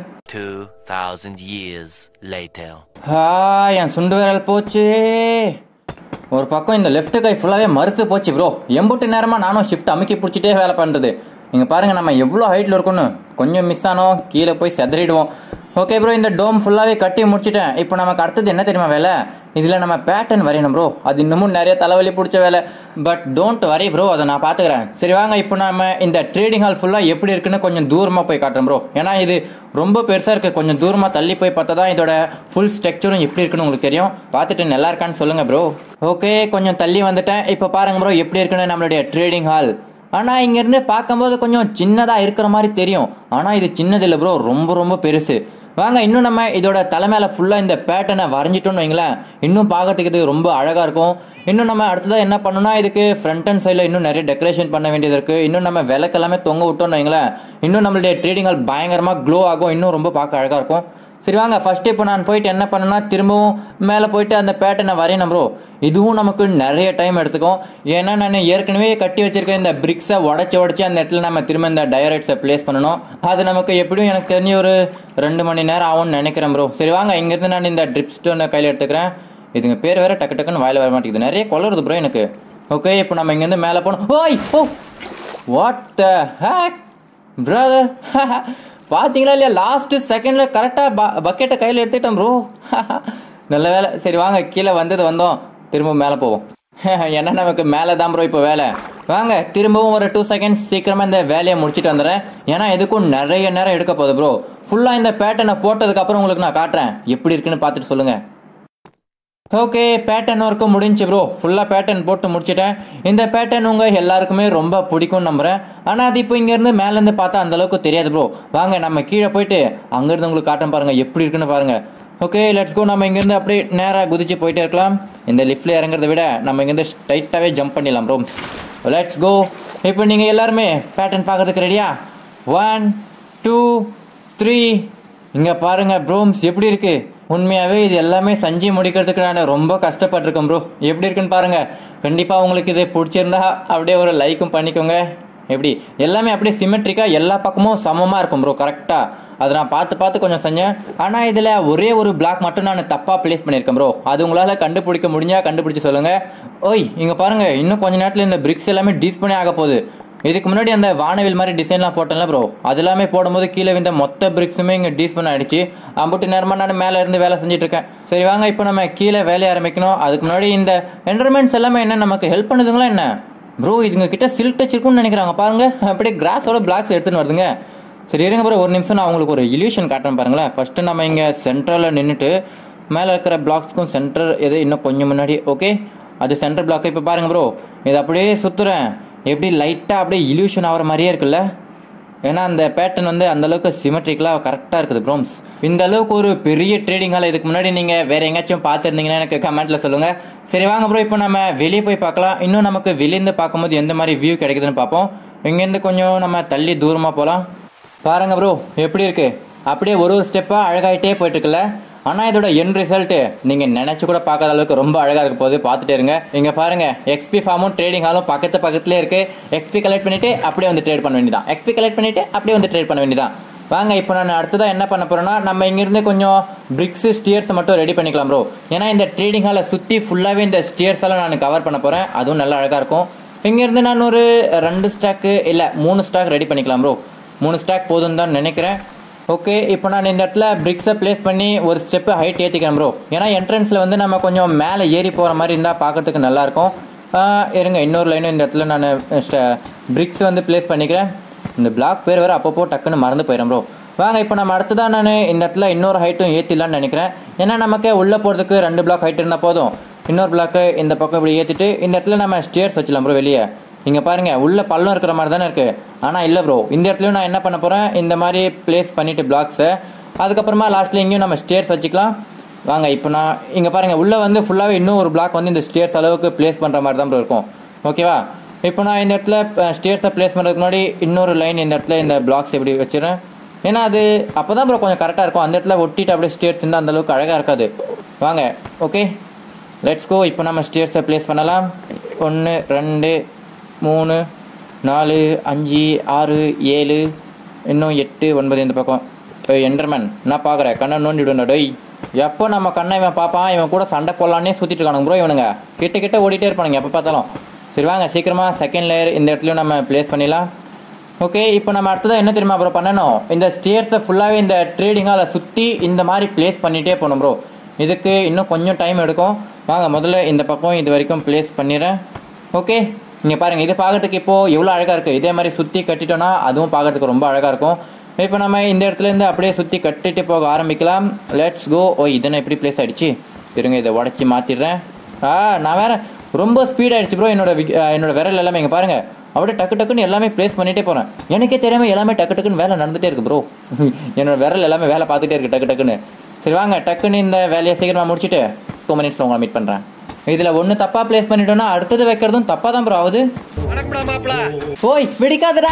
2,000 years later. ஆ என் சுண்டு விரல் போச்சு ஒரு பக்கம் இந்த லெஃப்ட் கை ஃபுல்லாகவே மறுத்து போச்சு ப்ரோ எம்புட்டு நேரமாக நானும் ஷிஃப்ட் அமுக்கி பிடிச்சிட்டே வேலை பண்ணுறது நீங்கள் பாருங்கள் நம்ம எவ்வளோ ஹைட்டில் இருக்கணும் கொஞ்சம் மிஸ் ஆனோம் கீழே போய் செதறிடுவோம் ஓகே ப்ரோ இந்த டோம் ஃபுல்லாகவே கட்டி முடிச்சிட்டேன் இப்போ நமக்கு அடுத்தது என்ன தெரியுமா வேலை இதில் நம்ம பேட்டர்ன் வரையணும் ப்ரோ அது இன்னமும் நிறைய தலைவலி பிடிச்ச வேலை பட் டோன்ட் வரி ப்ரோ அதை நான் பார்த்துக்கிறேன் சரி வாங்க இப்போ நம்ம இந்த ட்ரேடிங் ஹால் ஃபுல்லாக எப்படி இருக்குன்னு கொஞ்சம் தூரமாக போய் காட்டுறோம் ப்ரோ ஏன்னா இது ரொம்ப பெருசாக இருக்குது கொஞ்சம் தூரமாக தள்ளி போய் பார்த்தா தான் இதோட ஃபுல் ஸ்ட்ரக்சரும் எப்படி இருக்குன்னு உங்களுக்கு தெரியும் பார்த்துட்டு நல்லா இருக்கான்னு சொல்லுங்கள் ப்ரோ ஓகே கொஞ்சம் தள்ளி வந்துட்டேன் இப்போ பாருங்க ப்ரோ எப்படி இருக்குன்னு நம்மளுடைய ட்ரேடிங் ஹால் ஆனால் இங்கேருந்து பார்க்கும்போது கொஞ்சம் சின்னதாக இருக்கிற மாதிரி தெரியும் ஆனால் இது சின்னது இல்லை ப்ரோ ரொம்ப ரொம்ப பெருசு வாங்க இன்னும் நம்ம இதோட தலை மேலே ஃபுல்லாக இந்த பேட்டர்னை வரைஞ்சிட்டோம்னு வைங்களேன் இன்னும் பார்க்கறதுக்கு இது ரொம்ப அழகாக இருக்கும் இன்னும் நம்ம அடுத்ததாக என்ன பண்ணணும்னா இதுக்கு ஃப்ரண்ட் அண்ட் சைடில் இன்னும் நிறைய டெக்கரேஷன் பண்ண வேண்டியது இருக்குது இன்னும் நம்ம விளக்கு எல்லாமே தொங்க விட்டோம்னு வைங்களேன் இன்னும் நம்மளுடைய ட்ரேடிங் ஹால் பயங்கரமாக க்ளோ ஆகும் இன்னும் ரொம்ப பார்க்க அழகாக இருக்கும் சரி வாங்க ஃபர்ஸ்ட் இப்போ நான் போயிட்டு என்ன பண்ணேன்னா திரும்பவும் மேலே போயிட்டு அந்த பேட்டர்னை வரையணும் ப்ரோ இதுவும் நமக்கு நிறைய டைம் எடுத்துக்கும் ஏன்னா நான் ஏற்கனவே கட்டி வச்சிருக்க இந்த பிரிக்ஸை உடச்சி உடச்சி அந்த இடத்துல நம்ம திரும்ப இந்த டயரைட்ஸை ப்ளேஸ் பண்ணணும் அது நமக்கு எப்படியும் எனக்கு தெரிஞ்ச ஒரு ரெண்டு மணி நேரம் ஆகும்னு நினைக்கிறேன் ப்ரோ சரி வாங்க இங்கேருந்து நான் இந்த ட்ரிப் ஸ்டோனை கையில் எடுத்துக்கிறேன் இதுங்க பேர் வேற டக்கு டக்குன்னு வாயில வர மாட்டேங்குது நிறைய கொலருது ப்ரோ எனக்கு ஓகே இப்போ நம்ம இங்கேருந்து மேலே போகணும் ஓய் oh what the heck brother பார்த்தீங்களா இல்லையா லாஸ்ட் செகண்ட்ல கரெக்டாக பக்கெட்டை கையில் எடுத்துட்டோம் ப்ரோ நல்ல வேலை சரி வாங்க கீழே வந்தது வந்தோம் திரும்ப மேலே போவோம் ஏன்னா நமக்கு மேலே தான் ப்ரோ இப்போ வேலை வாங்க திரும்பவும் ஒரு டூ செகண்ட்ஸ் சீக்கிரமாக இந்த வேலையை முடிச்சிட்டு வந்துடுறேன் ஏன்னா இதுக்கும் நிறைய நேரம் எடுக்க போகுது ப்ரோ ஃபுல்லாக இந்த பேட்டர்னை போட்டதுக்கப்புறம் உங்களுக்கு நான் காட்டுறேன் எப்படி இருக்குன்னு பார்த்துட்டு சொல்லுங்கள் ஓகே பேட்டர்ன் ஒர்க்கு முடிஞ்சு ப்ரோ ஃபுல்லாக பேட்டர்ன் போட்டு முடிச்சிட்டேன் இந்த பேட்டர்ன் உங்கள் எல்லாருக்குமே ரொம்ப பிடிக்கும்னு நம்புகிறேன் ஆனால் அது இப்போ இங்கேருந்து மேலேருந்து பார்த்தா அந்த அளவுக்கு தெரியாது ப்ரோ வாங்க நம்ம கீழே போயிட்டு அங்கேருந்து உங்களுக்கு காட்டன் பாருங்கள் எப்படி இருக்குன்னு பாருங்கள் ஓகே லெட்ஸ் கோ நம்ம இங்கேருந்து அப்படியே நேராக குதிச்சு போயிட்டே இருக்கலாம் இந்த லிஃப்ட்டில் இறங்குறத விட நம்ம இங்கேருந்து ஸ்ட்ரைட்டாகவே ஜம்ப் பண்ணிடலாம் ப்ரோ லெட்ஸ் கோ இப்போ நீங்கள் எல்லாருமே பேட்டர்ன் பார்க்கறதுக்கு ரெடியா ஒன் டூ த்ரீ இங்க பாருங்க ப்ரோம்ஸ் எப்படி இருக்கு உண்மையாவே இது எல்லாமே செஞ்சு முடிக்கிறதுக்கு நான் ரொம்ப கஷ்டப்பட்டிருக்கேன் ப்ரோ எப்படி இருக்குன்னு பாருங்க கண்டிப்பா உங்களுக்கு இது பிடிச்சிருந்தா அப்படியே ஒரு லைக்கும் பண்ணிக்கோங்க எப்படி எல்லாமே அப்படியே சிமெட்ரிக்கா எல்லா பக்கமும் சமமா இருக்கும் ப்ரோ கரெக்டா அதை நான் பார்த்து பார்த்து கொஞ்சம் செஞ்சேன் ஆனா இதுல ஒரே ஒரு பிளாக் மட்டும் நான் தப்பா பிளேஸ் பண்ணியிருக்கேன் ப்ரோ அது உங்களால கண்டுபிடிக்க முடிஞ்சா கண்டுபிடிச்சு சொல்லுங்க ஓய் இங்க பாருங்க இன்னும் கொஞ்ச நேரத்துல இந்த பிரிக்ஸ் எல்லாமே டீஸ் பண்ணி ஆக போகுது இதுக்கு முன்னாடி அந்த வானவில் மாதிரி டிசைன்லாம் போட்டேன்ல ப்ரோ அது எல்லாமே போடும்போது கீழே விழுந்த மொத்த பிரிக்ஸுமே இங்கே டீஸ் பண்ண ஆயிடுச்சு அம்புட்டு நேரமாக நான் மேலே இருந்து வேலை செஞ்சுட்டு இருக்கேன் சரி வாங்க இப்போ நம்ம கீழே வேலையை ஆரம்பிக்கணும் அதுக்கு முன்னாடி இந்த என்டர்மெண்ட்ஸ் எல்லாமே என்ன நமக்கு ஹெல்ப் பண்ணுதுங்களா என்ன ப்ரோ இதுங்க கிட்ட சில்க் டச் இருக்கும்னு நினைக்கிறாங்க பாருங்க அப்படியே கிராஸோட பிளாக்ஸ் எடுத்துன்னு வருதுங்க சரி இருங்க ப்ரோ ஒரு நிமிஷம் நான் உங்களுக்கு ஒரு இல்யூஷன் காட்டுறேன் பாருங்களேன் ஃபர்ஸ்ட் நம்ம இங்கே சென்ட்ரலில் நின்றுட்டு மேலே இருக்கிற பிளாக்ஸ்க்கும் சென்டர் எது இன்னும் கொஞ்சம் முன்னாடி ஓகே அது சென்டர் பிளாக் இப்போ பாருங்க ப்ரோ இது அப்படியே சுற்றுறேன் எப்படி லைட்டாக அப்படியே இல்யூஷன் ஆகிற மாதிரியே இருக்குல்ல ஏன்னா அந்த பேட்டர்ன் வந்து அந்த அளவுக்கு சிமெட்ரிக்கலாக கரெக்டாக இருக்குது ப்ரோம்ஸ் இந்த அளவுக்கு ஒரு பெரிய ட்ரேடிங் ஹால் இதுக்கு முன்னாடி நீங்கள் வேற எங்கேயாச்சும் பார்த்துருந்தீங்கன்னா எனக்கு கமெண்ட்ல சொல்லுங்க சரி வாங்க ப்ரோ இப்போ நம்ம வெளியே போய் பார்க்கலாம் இன்னும் நமக்கு வெளியேருந்து பார்க்கும்போது எந்த மாதிரி வியூ கிடைக்குதுன்னு பார்ப்போம் இங்கேருந்து கொஞ்சம் நம்ம தள்ளி தூரமாக போகலாம் பாருங்க ப்ரோ எப்படி இருக்கு அப்படியே ஒரு ஒரு ஸ்டெப்பாக அழகாயிட்டே போயிட்டு இருக்குல்ல ஆனால் இதோட என் ரிசல்ட்டு நீங்கள் நினச்சி கூட பார்க்காத அளவுக்கு ரொம்ப அழகாக இருக்க போது பார்த்துட்டே இருங்க இங்கே பாருங்க எக்ஸ்பி ஃபார்மும் ட்ரேடிங் ஹாலும் பக்கத்து பக்கத்துலேயே இருக்கு எக்ஸ்பி கலெக்ட் பண்ணிட்டு அப்படியே வந்து ட்ரேட் பண்ண வேண்டியதான் எக்ஸ்பி கலெக்ட் பண்ணிட்டு அப்படியே வந்து ட்ரேட் பண்ண வேண்டியதான் வாங்க இப்போ நான் அடுத்ததாக என்ன பண்ண போறேன்னா நம்ம இங்கிருந்து கொஞ்சம் பிரிக்ஸ் ஸ்டியர்ஸ் மட்டும் ரெடி பண்ணிக்கலாம் ப்ரோ ஏன்னா இந்த ட்ரேடிங் ஹாலை சுற்றி ஃபுல்லாகவே இந்த ஸ்டியர்ஸ் எல்லாம் நான் கவர் பண்ண போகிறேன் அதுவும் நல்லா அழகாக இருக்கும் இங்கேருந்து நான் ஒரு ரெண்டு ஸ்டாக்கு இல்லை மூணு ஸ்டாக் ரெடி பண்ணிக்கலாம் ப்ரோ மூணு ஸ்டாக் போதும் தான் நினைக்கிறேன் ஓகே இப்போ நான் இந்த இடத்துல பிரிக்ஸை ப்ளேஸ் பண்ணி ஒரு ஸ்டெப்பு ஹைட் ஏற்றிக்கிறேன் ப்ரோ ஏன்னா என்ட்ரன்ஸில் வந்து நம்ம கொஞ்சம் மேலே ஏறி போகிற மாதிரி இருந்தால் பார்க்கறதுக்கு நல்லாயிருக்கும் இருங்க இன்னொரு லைனும் இந்த இடத்துல நான் பிரிக்ஸ் வந்து ப்ளேஸ் பண்ணிக்கிறேன் இந்த பிளாக் பேர் வேறு அப்பப்போ டக்குன்னு மறந்து போயிடும் ப்ரோ வாங்க இப்போ நம்ம அடுத்ததான் நான் இந்த இடத்துல இன்னொரு ஹைட்டும் ஏற்றிடலான்னு நினைக்கிறேன் ஏன்னா நமக்கு உள்ளே போகிறதுக்கு ரெண்டு பிளாக் ஹைட் இருந்தால் போதும் இன்னொரு பிளாக்கு இந்த பக்கம் இப்படி ஏற்றிட்டு இந்த இடத்துல நம்ம ஸ்டேர்ஸ் வச்சிடலாம் ப்ரோ வெளியே இங்கே பாருங்க உள்ள பள்ளம் இருக்கிற மாதிரி தானே இருக்கு ஆனால் இல்லை ப்ரோ இந்த இடத்துலையும் நான் என்ன பண்ண போகிறேன் இந்த மாதிரி ப்ளேஸ் பண்ணிட்டு பிளாக்ஸை அதுக்கப்புறமா லாஸ்ட்ல இங்கேயும் நம்ம ஸ்டேர்ஸ் வச்சுக்கலாம் வாங்க இப்போ நான் இங்கே பாருங்க உள்ளே வந்து ஃபுல்லாகவே இன்னும் ஒரு பிளாக் வந்து இந்த ஸ்டேர்ஸ் அளவுக்கு ப்ளேஸ் பண்ணுற மாதிரி தான் ப்ரோ இருக்கும் ஓகேவா இப்போ நான் இந்த இடத்துல ஸ்டேர்ஸை ப்ளேஸ் பண்ணுறதுக்கு முன்னாடி இன்னொரு லைன் இந்த இடத்துல இந்த பிளாக்ஸ் எப்படி வச்சிடறேன் ஏன்னா அது அப்போ தான் ப்ரோ கொஞ்சம் கரெக்டாக இருக்கும் அந்த இடத்துல ஒட்டிட்டு அப்படியே ஸ்டேர்ஸ் இருந்தால் அந்த அளவுக்கு அழகாக இருக்காது வாங்க ஓகே லெட்ஸ் கோ இப்போ நம்ம ஸ்டேர்ஸை ப்ளேஸ் பண்ணலாம் ஒன்று ரெண்டு மூணு நாலு அஞ்சு ஆறு ஏழு இன்னும் எட்டு ஒன்பது இந்த பக்கம் ஏய் என்டர்மேன் நான் பார்க்குறேன் கண்ணை நோண்டிவிடுவேன் டேய் எப்போ நம்ம கண்ணை இவன் பார்ப்பான் இவன் கூட சண்டை போடலான்னே சுற்றிட்டு இருக்கானுங்க ப்ரோ இவனுங்க கிட்ட கிட்ட ஓடிட்டே இருப்பானுங்க எப்போ பார்த்தாலும் சரி வாங்க சீக்கிரமாக செகண்ட் லேயர் இந்த இடத்துலையும் நம்ம ப்ளேஸ் பண்ணிடலாம் ஓகே இப்போ நம்ம அடுத்ததாக என்ன தெரியுமா ப்ரோ பண்ணணும் இந்த ஸ்டேர்ஸை ஃபுல்லாகவே இந்த ட்ரேடிங் ஹாலை சுற்றி இந்த மாதிரி ப்ளேஸ் பண்ணிகிட்டே போகணும் ப்ரோ இதுக்கு இன்னும் கொஞ்சம் டைம் எடுக்கும் வாங்க முதல்ல இந்த பக்கம் இது வரைக்கும் ப்ளேஸ் பண்ணிடுறேன் ஓகே இங்கே பாருங்கள் இது பார்க்கறதுக்கு இப்போது எவ்வளோ அழகாக இருக்குது இதே மாதிரி சுற்றி கட்டிட்டோன்னா அதுவும் பார்க்கறதுக்கு ரொம்ப அழகாக இருக்கும் இப்போ நம்ம இந்த இடத்துல இருந்து அப்படியே சுற்றி கட்டிட்டு போக ஆரம்பிக்கலாம் லெட்ஸ் கோ ஓ இதனை எப்படி ப்ளேஸ் ஆயிடுச்சு இருங்க இதை உடச்சி மாற்றிடுறேன் ஆ நான் வேற ரொம்ப ஸ்பீட் ஆயிடுச்சு ப்ரோ என்னோட வி- அஹ் என்னோட விரல் எல்லாமே இங்கே பாருங்கள் அப்படியே டக்கு டக்குன்னு எல்லாமே ப்ளேஸ் பண்ணிட்டே போகிறேன் எனக்கே தெரியாமல் எல்லாமே டக்கு டக்குன்னு வேலை நடந்துகிட்டே இருக்கு ப்ரோ என்னோட விரல் எல்லாமே வேலை பார்த்துட்டே இருக்கு டக்கு டக்குன்னு சரி வாங்க டக்குன்னு இந்த வேலையை சீக்கிரமாக முடிச்சுட்டு டூ மினிட்ஸில் உங்களை மீட் பண்ணுறேன் இதில் ஒன்று தப்பாக ப்ளேஸ் பண்ணிட்டோன்னா அடுத்தது வைக்கிறதும் தப்பாக தான் ப்ரோ ஆகுது ஓய் வெடிக்காதடா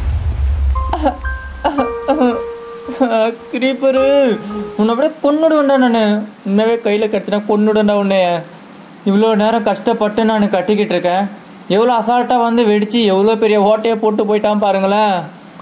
கிரீப்பரு உன்னை அப்படியே கொன்னுடுவேன்டா நான் உன்னவே கையில் கிடச்சினா கொன்னுடுவேன்டா உன்னைய இவ்வளோ நேரம் கஷ்டப்பட்டு நான் கட்டிக்கிட்டு இருக்கேன் எவ்வளோ அசால்ட்டாக வந்து வெடிச்சு எவ்வளோ பெரிய ஓட்டையை போட்டு போயிட்டான் பாருங்களேன்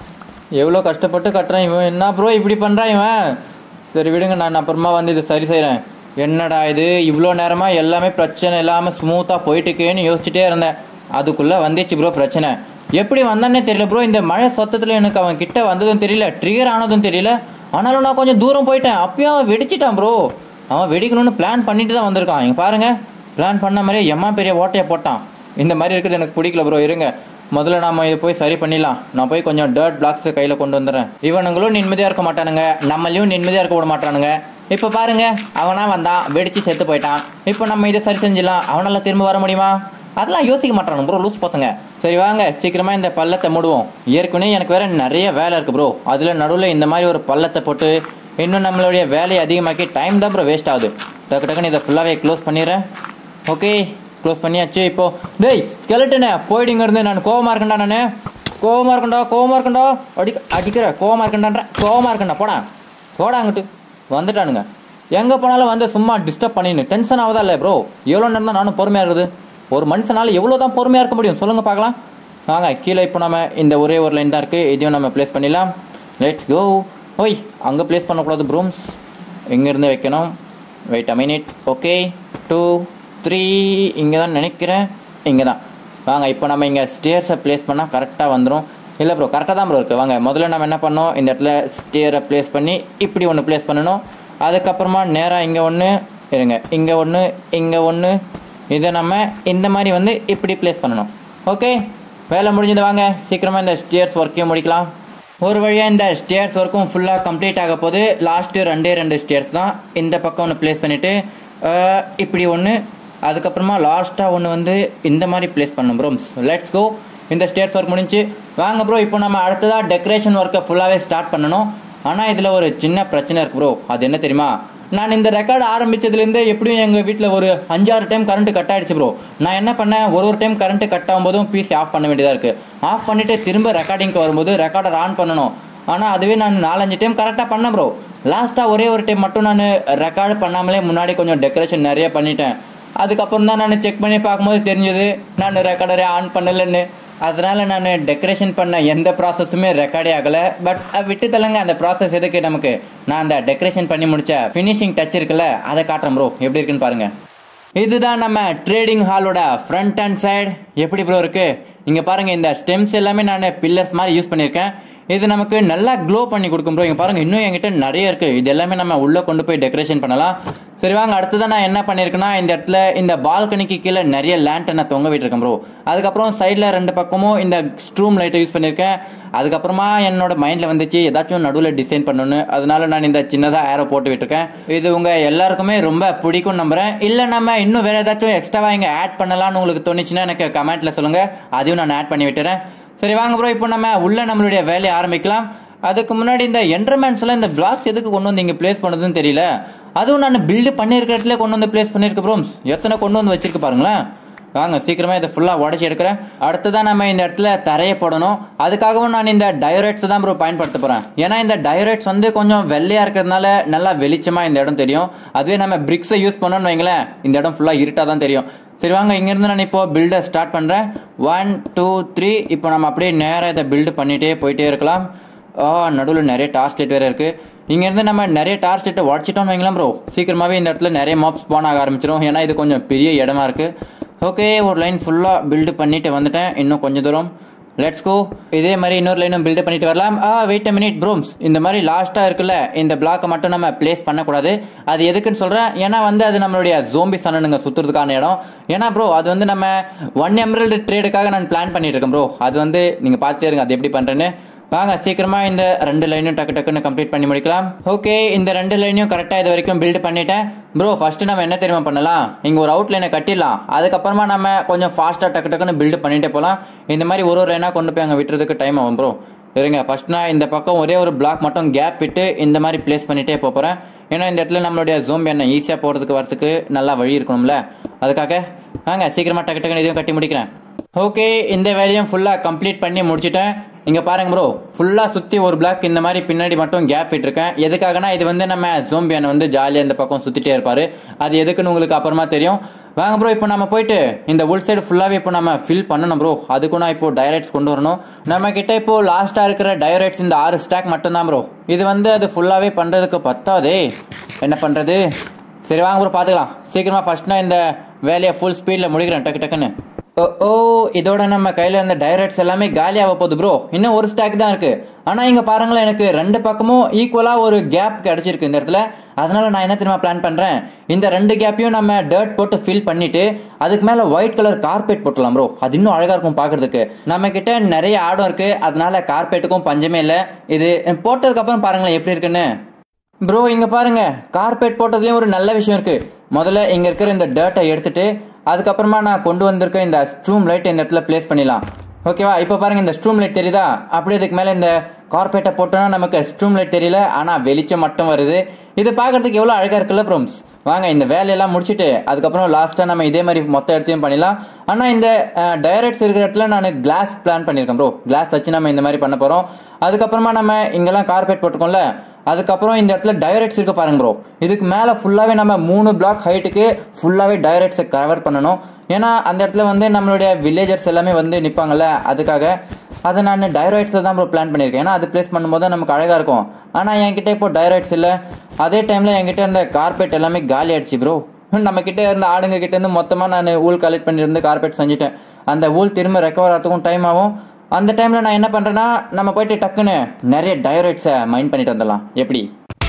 எவ்வளோ கஷ்டப்பட்டு கட்டுறான் இவன் என்ன ப்ரோ இப்படி பண்ணுறான் இவன் சரி விடுங்க நான் அப்புறமா வந்து இதை சரி செய்கிறேன் என்னடா இது இவ்வளோ நேரமாக எல்லாமே பிரச்சனை இல்லாமல் ஸ்மூத்தாக போயிட்டுக்கேன்னு யோசிச்சுட்டே இருந்தேன் அதுக்குள்ளே வந்துச்சு ப்ரோ பிரச்சனை எப்படி வந்தானே தெரியல ப்ரோ இந்த மழை சத்தத்தில் எனக்கு அவன் கிட்ட வந்ததும் தெரியல ட்ரிகர் ஆனதும் தெரியல ஆனாலும் நான் கொஞ்சம் தூரம் போயிட்டேன் அப்பயும் அவன் வெடிச்சிட்டான் ப்ரோ அவன் வெடிக்கணும்னு பிளான் பண்ணிட்டு தான் வந்திருக்கான் இங்க பாருங்க பிளான் பண்ண மாதிரியே எம்மா பெரிய ஓட்டையை போட்டான் இந்த மாதிரி இருக்கிறது எனக்கு பிடிக்கல ப்ரோ இருங்க முதல்ல நாம இதை போய் சரி பண்ணிடலாம் நான் போய் கொஞ்சம் டர்ட் பிளாக்ஸ் கையில் கொண்டு வந்துடுறேன் இவனுங்களும் நிம்மதியாக இருக்க மாட்டானுங்க நம்மளையும் நிம்மதியாக இருக்க விட மாட்டானுங்க இப்போ பாருங்க அவனா வந்தான் வெடிச்சு செத்து போயிட்டான் இப்போ நம்ம இதை சரி செஞ்சிடலாம் அவனால திரும்ப வர முடியுமா அதெல்லாம் யோசிக்க மாட்டானுங்க ப்ரோ லூஸ் பசங்க சரி வாங்க சீக்கிரமா இந்த பள்ளத்தை மூடுவோம் ஏற்கனவே எனக்கு வேற நிறைய வேலை இருக்கு ப்ரோ அதுல நடுவில் இந்த மாதிரி ஒரு பள்ளத்தை போட்டு இன்னும் நம்மளுடைய வேலையை அதிகமாக்கி டைம் தான் ப்ரோ வேஸ்ட் ஆகுது டக்கு டக்குன்னு இதை ஃபுல்லாகவே க்ளோஸ் பண்ணிடுறேன் ஓகே க்ளோஸ் பண்ணியாச்சு இப்போ டேய் ஸ்கெலட்டனே போயிடுங்க இருந்து நான் கோவமா இருக்கேன்டா நான் கோவமா இருக்கேன்டா கோவமா இருக்கேன்டா அடிக்க அடிக்கிற கோவமா இருக்கேன்டான்ற கோவமா இருக்கேன்டா போடா போடா அங்கிட்டு வந்துட்டானுங்க எங்கே போனாலும் வந்து சும்மா டிஸ்டர்ப் பண்ணின்னு டென்ஷன் ஆகுதா இல்லை ப்ரோ எவ்வளோ நேரம் தான் நானும் பொறுமையாக இருக்குது ஒரு மனுஷனால எவ்வளோ தான் பொறுமையாக இருக்க முடியும் சொல்லுங்கள் பார்க்கலாம் வாங்க கீழே இப்போ நம்ம இந்த ஒரே ஒரு லைன் தான் இருக்குது இதையும் நம்ம ப்ளேஸ் பண்ணிடலாம் லெட்ஸ் கோ ஓய் அங்கே ப்ளேஸ் பண்ணக்கூடாது ப்ரூம்ஸ் இங்கேருந்து வைக்கணும் wait a minute okay two three இங்கே தான் நினைக்கிறேன் இங்கே தான் வாங்க இப்போ நம்ம இங்கே ஸ்டேர்ஸை ப்ளேஸ் பண்ணால் கரெக்டாக வந்துடும் இல்லை ப்ரோ கரெக்டாக தான் ப்ரோ இருக்குது வாங்க முதல்ல நம்ம என்ன பண்ணோம் இந்த இடத்துல ஸ்டேரை ப்ளேஸ் பண்ணி இப்படி ஒன்று ப்ளேஸ் பண்ணணும் அதுக்கப்புறமா நேராக இங்கே ஒன்று இருங்க இங்கே ஒன்று இங்கே ஒன்று இதை நம்ம இந்த மாதிரி வந்து இப்படி ப்ளேஸ் பண்ணணும் ஓகே வேலை முடிஞ்சது வாங்க சீக்கிரமாக இந்த ஸ்டேர்ஸ் ஒர்க்கையும் முடிக்கலாம் ஒரு வழியாக இந்த ஸ்டேர்ஸ் ஒர்க்கும் ஃபுல்லாக கம்ப்ளீட் ஆக போது லாஸ்ட்டு ரெண்டே ரெண்டு ஸ்டேர்ஸ் தான் இந்த பக்கம் ஒன்று ப்ளேஸ் பண்ணிவிட்டு இப்படி ஒன்று அதுக்கப்புறமா லாஸ்ட்டாக ஒன்று வந்து இந்த மாதிரி ப்ளேஸ் பண்ணும் ப்ரோ லெட்ஸ் கோ இந்த ஸ்டேர்ஸ் ஒர்க் முடிஞ்சு வாங்க ப்ரோ இப்போ நம்ம அடுத்ததாக டெக்கரேஷன் ஒர்க்கை ஃபுல்லாகவே ஸ்டார்ட் பண்ணணும் ஆனால் இதில் ஒரு சின்ன பிரச்சனை இருக்கு ப்ரோ அது என்ன தெரியுமா நான் இந்த ரெக்கார்டு ஆரம்பிச்சதுலேருந்தே எப்படியும் எங்கள் வீட்டில் ஒரு அஞ்சாறு டைம் கரண்ட் கட் ஆயிடுச்சு ப்ரோ நான் என்ன பண்ணேன் ஒரு ஒரு டைம் கரண்ட் கட் ஆகும்போதும் பிசி ஆஃப் பண்ண வேண்டியதாக இருக்குது ஆஃப் பண்ணிவிட்டு திரும்ப ரெக்கார்டிங்க்கு வரும்போது ரெக்கார்டர் ஆன் பண்ணணும் ஆனால் அதுவே நான் நாலஞ்சு டைம் கரெக்டாக பண்ணேன் ப்ரோ லாஸ்ட்டாக ஒரே ஒரு டைம் மட்டும் நான் ரெக்கார்டு பண்ணாமலே முன்னாடி கொஞ்சம் டெக்கரேஷன் நிறைய பண்ணிட்டேன் அதுக்கப்புறம் தான் நான் செக் பண்ணி பார்க்கும்போது தெரிஞ்சது நான் ரெக்கார்டரே ஆன் பண்ணலைன்னு அதனால நான் டெக்கரேஷன் பண்ண எந்த ப்ராசஸுமே ரெக்கார்டே ஆகலை பட் விட்டு தள்ளுங்க அந்த ப்ராசஸ் எதுக்கு நமக்கு நான் அந்த டெக்கரேஷன் பண்ணி முடிச்ச ஃபினிஷிங் டச் இருக்குல்ல அதை காட்டுறேன் ப்ரோ எப்படி இருக்குன்னு பாருங்க இதுதான் நம்ம ட்ரேடிங் ஹாலோட ஃப்ரண்ட் அண்ட் சைடு எப்படி ப்ரோ இருக்கு இங்க பாருங்க இந்த ஸ்டெம்ஸ் எல்லாமே நான் பில்லர்ஸ் மாதிரி யூஸ் பண்ணியிருக்கேன் இது நமக்கு நல்லா க்ளோ பண்ணி கொடுக்கும் ப்ரோ இங்க பாருங்க இன்னும் என்கிட்ட நிறைய இருக்கு இது எல்லாமே நம்ம உள்ள கொண்டு போய் டெக்கரேஷன் பண்ணலாம் சரி வாங்க அடுத்ததான் நான் என்ன பண்ணியிருக்கேன்னா இந்த இடத்துல இந்த பால்கனிக்கு கீழே நிறைய லேண்டனை தொங்க விட்டுருக்கேன் ப்ரோ அதுக்கப்புறம் சைடில் ரெண்டு பக்கமும் இந்த ஸ்ட்ரூம் லைட்டை யூஸ் பண்ணியிருக்கேன் அதுக்கப்புறமா என்னோட மைண்டில் வந்துச்சு ஏதாச்சும் நடுவில் டிசைன் பண்ணணும்னு அதனால நான் இந்த சின்னதாக ஏரோ போட்டு விட்டுருக்கேன் இது உங்கள் எல்லாருக்குமே ரொம்ப பிடிக்கும் நம்புறேன் இல்லை நம்ம இன்னும் வேற ஏதாச்சும் எக்ஸ்ட்ராவாக இங்கே ஆட் பண்ணலாம்னு உங்களுக்கு தோணுச்சுன்னா எனக்கு கமெண்ட்டில் சொல்லுங்கள் அதையும் நான் ஆட் பண்ணி விட்டுறேன் சரி வாங்க ப்ரோ இப்போ நம்ம உள்ள நம்மளுடைய வேலையை ஆரம்பிக்கலாம் அதுக்கு முன்னாடி இந்த என்ட்ரமெண்ட்ஸ்ல இந்த பிளாக்ஸ் எதுக்கு கொண்டு வந்து இங்க பிளேஸ் பண்ணதுன்னு தெரியல அதுவும் நான் பில்டு பண்ணியிருக்க இடத்துல கொண்டு வந்து பிளேஸ் பண்ணியிருக்க ப்ரோம்ஸ் எத்தனை கொண்டு வந்து வச்சிருக்கு பாருங்களேன் வாங்க சீக்கிரமா இதை ஃபுல்லாக உடச்சி எடுக்கிறேன் அடுத்ததான் நம்ம இந்த இடத்துல தரையை போடணும் அதுக்காகவும் நான் இந்த டயோரேட்ஸ் தான் ப்ரோ பயன்படுத்த போகிறேன் ஏன்னா இந்த டயோரேட்ஸ் வந்து கொஞ்சம் வெள்ளையாக இருக்கிறதுனால நல்லா வெளிச்சமாக இந்த இடம் தெரியும் அதுவே நம்ம பிரிக்ஸை யூஸ் பண்ணோம்னு வைங்களேன் இந்த இடம் ஃபுல்லாக இருட்டாக தான் தெரியும் சரி வாங்க இங்கேருந்து நான் இப்போ பில்டை ஸ்டார்ட் பண்ணுறேன் ஒன் டூ த்ரீ இப்போ நம்ம அப்படியே நேராக இதை பில்டு பண்ணிகிட்டே போயிட்டே இருக்கலாம் ஆ நடுவில் நிறைய டார்ச் லைட் வேறு இருக்குது இங்கேருந்து நம்ம நிறைய டார்ச் லைட்டை உடச்சிட்டோம்னு வைங்களேன் ப்ரோ சீக்கிரமாகவே இந்த இடத்துல நிறைய மாப்ஸ் ஸ்பான் ஆக ஆரம்பிச்சிடும் ஏன்னா இது கொஞ்சம் பெரிய இடமா இருக்குது ஓகே ஒரு லைன் ஃபுல்லாக பில்டு பண்ணிட்டு வந்துட்டேன் இன்னும் கொஞ்சம் தூரம் லெட்ஸ் கோ இதே மாதிரி இன்னொரு லைனும் பில்டு பண்ணிட்டு வரலாம் ah wait a minute brooms இந்த மாதிரி லாஸ்ட்டாக இருக்குல்ல இந்த பிளாக்கை மட்டும் நம்ம பிளேஸ் பண்ணக்கூடாது அது எதுக்குன்னு சொல்கிறேன் ஏன்னா வந்து அது நம்மளுடைய ஜோம்பி சனனுங்க சுற்றுறதுக்கான இடம் ஏன்னா ப்ரோ அது வந்து நம்ம ஒன் எம்ரல்டு ட்ரேடுக்காக நான் பிளான் பண்ணிட்டு இருக்கேன் ப்ரோ அது வந்து நீங்கள் பார்த்துட்டே இருங்க அது எப்படி பண்ணுறேன்னு வாங்க சீக்கிரமா இந்த ரெண்டு லைனும் டக்கு டக்குன்னு கம்ப்ளீட் பண்ணி முடிக்கலாம் ஓகே இந்த ரெண்டு லைனையும் கரெக்டா இது வரைக்கும் பில்ட் பண்ணிட்டேன் ப்ரோ ஃபர்ஸ்ட் நம்ம என்ன தெரியுமா பண்ணலாம் இங்க ஒரு அவுட் லைனை கட்டிடலாம் அதுக்கப்புறமா நம்ம கொஞ்சம் ஃபாஸ்டா டக்கு டக்குன்னு பில்ட் பண்ணிட்டே போலாம் இந்த மாதிரி ஒரு ஒரு லைனா கொண்டு போய் அங்க விட்டுறதுக்கு டைம் ஆகும் ப்ரோ இருங்க ஃபர்ஸ்ட் நான் இந்த பக்கம் ஒரே ஒரு பிளாக் மட்டும் கேப் விட்டு இந்த மாதிரி பிளேஸ் பண்ணிட்டே போப் போறேன் ஏன்னா இந்த இடத்துல நம்மளுடைய ஜோம்பி என்ன ஈஸியாக போகிறதுக்கு வரதுக்கு நல்லா வழி இருக்கணும்ல அதுக்காக வாங்க சீக்கிரமாக டக்கு டக்குன்னு இதையும் கட்டி முடிக்கிறேன் ஓகே இந்த வேலையும் ஃபுல்லாக கம்ப்ளீட் பண்ணி முடிச்சிட்டேன் இங்கே பாருங்க ப்ரோ ஃபுல்லாக சுற்றி ஒரு பிளாக் இந்த மாதிரி பின்னாடி மட்டும் கேப் விட்டுருக்கேன் எதுக்காகனா இது வந்து நம்ம ஜோம்பியானை வந்து ஜாலியாக இந்த பக்கம் சுற்றிட்டே இருப்பார் அது எதுக்குன்னு உங்களுக்கு அப்புறமா தெரியும் வாங்க ப்ரோ இப்போ நம்ம போயிட்டு இந்த உள் சைடு ஃபுல்லாகவே இப்போ நம்ம ஃபில் பண்ணணும் ப்ரோ அதுக்கும் நான் இப்போ டைரக்ட்ஸ் கொண்டு வரணும் நம்ம கிட்ட இப்போ லாஸ்ட்டாக இருக்கிற டைரக்ட்ஸ் இந்த ஆறு ஸ்டாக் மட்டும்தான் ப்ரோ இது வந்து அது ஃபுல்லாகவே பண்ணுறதுக்கு பத்தாதே என்ன பண்ணுறது சரி வாங்க ப்ரோ பார்த்துக்கலாம் சீக்கிரமாக ஃபர்ஸ்ட் நான் இந்த வேலையை ஃபுல் ஸ்பீடில் முடிக்கிறேன் டக்கு டக்குன்னு ஓ ஓ இதோட நம்ம கையில் இருந்த டைரக்ட்ஸ் எல்லாமே காலியாக போகுது ப்ரோ இன்னும் ஒரு ஸ்டாக் தான் இருக்கு ஆனால் இங்கே பாருங்களேன் எனக்கு ரெண்டு பக்கமும் ஈக்குவலாக ஒரு கேப் கிடைச்சிருக்கு இந்த இடத்துல அதனால நான் என்ன தெரியுமா பிளான் பண்ணுறேன் இந்த ரெண்டு கேப்பையும் நம்ம டர்ட் போட்டு ஃபில் பண்ணிட்டு அதுக்கு மேலே ஒயிட் கலர் கார்பெட் போட்டுலாம் ப்ரோ அது இன்னும் அழகாக இருக்கும் பார்க்கறதுக்கு நம்ம கிட்ட நிறைய ஆடம் இருக்கு அதனால கார்பெட்டுக்கும் பஞ்சமே இல்லை இது போட்டதுக்கு அப்புறம் பாருங்களேன் எப்படி இருக்குன்னு ப்ரோ இங்க பாருங்க கார்பெட் போட்டதுலயும் ஒரு நல்ல விஷயம் இருக்கு முதல்ல இங்க இருக்கிற இந்த டர்ட்டை எடுத்துட்டு அதுக்கப்புறமா நான் கொண்டு வந்திருக்க இந்த ஸ்ட்ரூம் லைட் இந்த இடத்துல பிளேஸ் பண்ணிடலாம் ஓகேவா இப்போ பாருங்க இந்த ஸ்ட்ரூம் லைட் தெரியுதா அப்படியே இதுக்கு மேல இந்த கார்பெட்டை போட்டோம்னா நமக்கு ஸ்ட்ரூம் லைட் தெரியல ஆனா வெளிச்சம் மட்டும் வருது இது பார்க்கறதுக்கு எவ்வளவு அழகா இருக்குல்ல ப்ரோம்ஸ் வாங்க இந்த வேலையெல்லாம் முடிச்சுட்டு அதுக்கப்புறம் லாஸ்ட்டாக நம்ம இதே மாதிரி மொத்த இடத்தையும் பண்ணிடலாம் ஆனால் இந்த டைரக்ட்ஸ் இருக்கிற இடத்துல நான் கிளாஸ் பிளான் பண்ணியிருக்கேன் ப்ரோ கிளாஸ் வச்சு நம்ம இந்த மாதிரி பண்ண போகிறோம் அதுக்கப்புறமா நம்ம இங்கெல்லாம் கார்பெட் போட்டிருக்கோம்ல அதுக்கப்புறம் இந்த இடத்துல டைரக்ட்ஸ் இருக்கு பாருங்க ப்ரோ இதுக்கு மேலே ஃபுல்லாகவே நம்ம மூணு பிளாக் ஹைட்டுக்கு ஃபுல்லாகவே டைரக்ட்ஸை கவர் பண்ணணும் ஏன்னா அந்த இடத்துல வந்து நம்மளுடைய வில்லேஜர்ஸ் எல்லாமே வந்து நிற்பாங்கல்ல அதுக்காக அதை நான் டைரக்ட்ஸை தான் ப்ரோ பிளான் பண்ணியிருக்கேன் ஏன்னா அது பிளேஸ் பண்ணும்போது தான் நமக்கு அழகாக இருக்கும் ஆனால் என்கிட்ட இப்போ டைரக்ட்ஸ் இல்லை அதே டைமில் என்கிட்ட இருந்த கார்பெட் எல்லாமே காலி ஆயிடுச்சு ப்ரோ நம்ம கிட்ட இருந்த ஆடுங்க கிட்ட இருந்து மொத்தமாக நான் ஊல் கலெக்ட் பண்ணியிருந்து கார்பெட் செஞ்சுட்டேன் அந்த ஊல் திரும்ப ரெக்கவர் ஆகிறதுக்கும் டைம் ஆகும் அந்த டைமில் நான் என்ன பண்ணுறேன்னா நம்ம போயிட்டு டக்குன்னு நிறைய டைரக்ட்ஸை மைண்ட் பண்ணிட்டு வந்துடலாம் எப்படி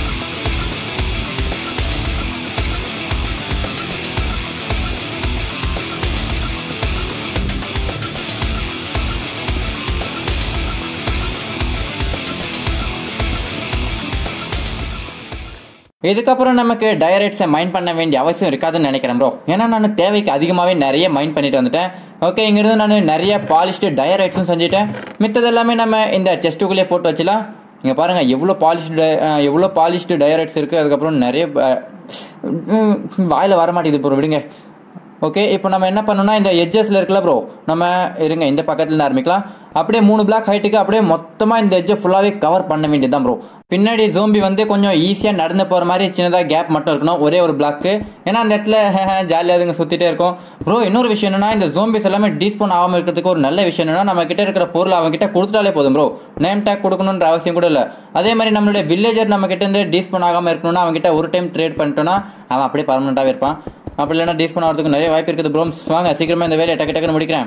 இதுக்கப்புறம் நமக்கு டைரக்ட்ஸை மைண்ட் பண்ண வேண்டிய அவசியம் இருக்காதுன்னு நினைக்கிறேன் ப்ரோ ஏன்னா நான் தேவைக்கு அதிகமாகவே நிறைய மைண்ட் பண்ணிட்டு வந்துட்டேன் ஓகே இங்கிருந்து நான் நிறைய பாலிஷ்டு டைரக்ட்ஸும் செஞ்சுட்டேன் மித்தது எல்லாமே நம்ம இந்த செஸ்ட்டுக்குள்ளேயே போட்டு வச்சலாம் இங்கே பாருங்கள் எவ்வளோ பாலிஷ்டு எவ்வளோ பாலிஷ்டு டைரக்ட்ஸ் இருக்குது அதுக்கப்புறம் நிறைய வாயில் வர மாட்டேங்குது ப்ரோ விடுங்க ஓகே இப்போ நம்ம என்ன பண்ணோம்னா இந்த எட்ஜஸ்ல இருக்குல்ல ப்ரோ நம்ம இருங்க இந்த பக்கத்துல இருந்து ஆரம்பிக்கலாம் அப்படியே மூணு பிளாக் ஹைட்டுக்கு அப்படியே மொத்தமா இந்த எட்ஜை ஃபுல்லாவே கவர் பண்ண வேண்டியதுதான் ப்ரோ பின்னாடி ஜோம்பி வந்து கொஞ்சம் ஈஸியா நடந்து போற மாதிரி சின்னதா கேப் மட்டும் இருக்கணும் ஒரே ஒரு பிளாக்கு ஏன்னா அந்த இடத்துல ஜாலியாக அதுங்க சுத்திட்டே இருக்கும் ப்ரோ இன்னொரு விஷயம் என்னன்னா இந்த ஜோம்பிஸ் எல்லாமே டீஸ்போன் ஆகாம இருக்கிறதுக்கு ஒரு நல்ல விஷயம் என்னன்னா நம்ம கிட்ட இருக்கிற பொருள் அவங்க கிட்ட கொடுத்துட்டாலே போதும் ப்ரோ நேம் டேக் கொடுக்கணுன்ற அவசியம் கூட இல்லை அதே மாதிரி நம்மளுடைய வில்லேஜர் நம்ம கிட்ட இருந்து டீஸ்போன் ஆகாம இருக்கணும்னா அவங்க கிட்ட ஒரு டைம் ட்ரேட் பண்ணிட்டோம்னா அவன் அப்படியே பர்மனெண்டாவே இருப்பான் அப்படி இல்லைன்னா டீஸ்போன் ஆகிறதுக்கு நிறைய வாய்ப்பு இருக்குது ப்ரோம்ஸ் வாங்க சீக்கிரமா இந்த வேலையை டக்கு டக்குன்னு முடிக்கிறேன்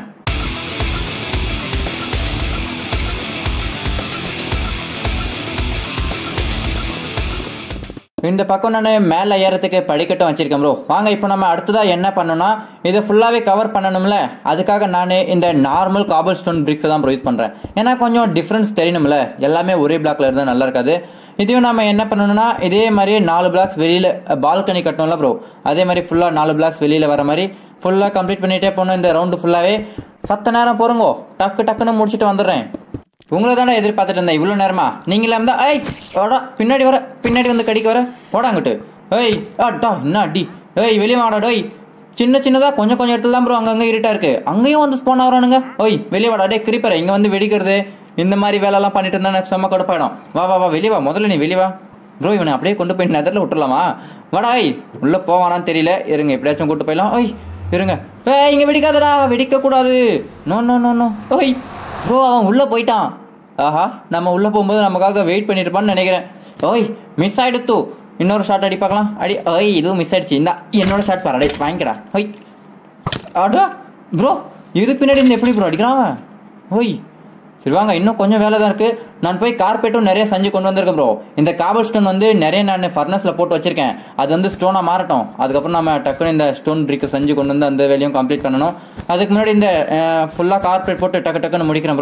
இந்த பக்கம் நான் மேலே ஏறதுக்கு படிக்கட்டும் வச்சிருக்கேன் ப்ரோ வாங்க இப்போ நம்ம அடுத்ததாக என்ன பண்ணணும்னா இதை ஃபுல்லாகவே கவர் பண்ணணும்ல அதுக்காக நான் இந்த நார்மல் காபல் ஸ்டோன் பிரிக்ஸை தான் ப்ரோ யூஸ் பண்ணுறேன் ஏன்னா கொஞ்சம் டிஃப்ரென்ஸ் தெரியணும்ல எல்லாமே ஒரே பிளாக்ல இருந்தால் நல்லா இருக்காது இதையும் நம்ம என்ன பண்ணணும்னா இதே மாதிரி நாலு பிளாக்ஸ் வெளியில் பால்கனி கட்டணும்ல ப்ரோ அதே மாதிரி ஃபுல்லாக நாலு பிளாக்ஸ் வெளியில் வர மாதிரி ஃபுல்லாக கம்ப்ளீட் பண்ணிகிட்டே போகணும் இந்த ரவுண்டு ஃபுல்லாகவே சத்த நேரம் போகிறோங்கோ டக்கு டக்குன்னு முடிச்சுட்டு வந்துடுறேன் உங்களை தானே எதிர்பார்த்துட்டு இருந்தேன் இவ்வளோ நேரமா நீங்களா இருந்தா ஐய் ஓடா பின்னாடி வர பின்னாடி வந்து கடிக்க வர போடா அங்கிட்டு ஏய் ஆட்டா என்ன அடி ஏய் வெளியே வாடா டோய் சின்ன சின்னதா கொஞ்சம் கொஞ்சம் இடத்துல தான் ப்ரோ அங்கங்க இருட்டா இருக்கு அங்கேயும் வந்து ஸ்போன் ஆகிறானுங்க ஓய் வெளியே வாடா டே கிரிப்பர் இங்க வந்து வெடிக்கிறது இந்த மாதிரி வேலைலாம் பண்ணிட்டு இருந்தா எனக்கு செம்ம கடுப்பாயிடும் வா வா வா வெளியே வா முதல்ல நீ வெளியே வா ப்ரோ இவனை அப்படியே கொண்டு போய் நெதரில் விட்டுறலாமா வாடா ஐய் உள்ள போவானான்னு தெரியல இருங்க எப்படியாச்சும் கூட்டு போயிடலாம் ஓய் இருங்க ஏய் இங்க வெடிக்காதடா வெடிக்க கூடாது நோ நோ நோ நோ ஓய் ப்ரோ அவன் உள்ள போயிட்டான் ஆஹா நம்ம உள்ள போகும்போது நமக்காக வெயிட் பண்ணிட்டு இருப்பான்னு நினைக்கிறேன் ஓய் மிஸ் ஆயிடுத்து இன்னொரு ஷாட் அடி பார்க்கலாம் அடி ஓய் இதுவும் மிஸ் ஆயிடுச்சு இந்தா என்னோட ஷாட் பாரு அடி வாங்கிக்கடா ஓய் அடா ப்ரோ இதுக்கு பின்னாடி இருந்து எப்படி ப்ரோ அடிக்கிறான் அவன்? ஓய் சரி வாங்க இன்னும் கொஞ்சம் வேலை தான் இருக்கு நான் போய் கார்பெட்டும் நிறைய செஞ்சு கொண்டு வந்திருக்கேன் ப்ரோ இந்த காபல் ஸ்டோன் வந்து நிறைய நான் ஃபர்னஸில் போட்டு வச்சிருக்கேன் அது வந்து ஸ்டோனாக மாறட்டும் அதுக்கப்புறம் நம்ம டக்குன்னு இந்த ஸ்டோன் ட்ரிக்கை செஞ்சு கொண்டு வந்து அந்த வேலையும் கம்ப்ளீட் பண்ணணும் அதுக்கு முன்னாடி இந்த ஃபுல்லாக கார்பெட் போட்டு டக்கு டக்குன்னு முடிக்கிறேன் ப்ரோ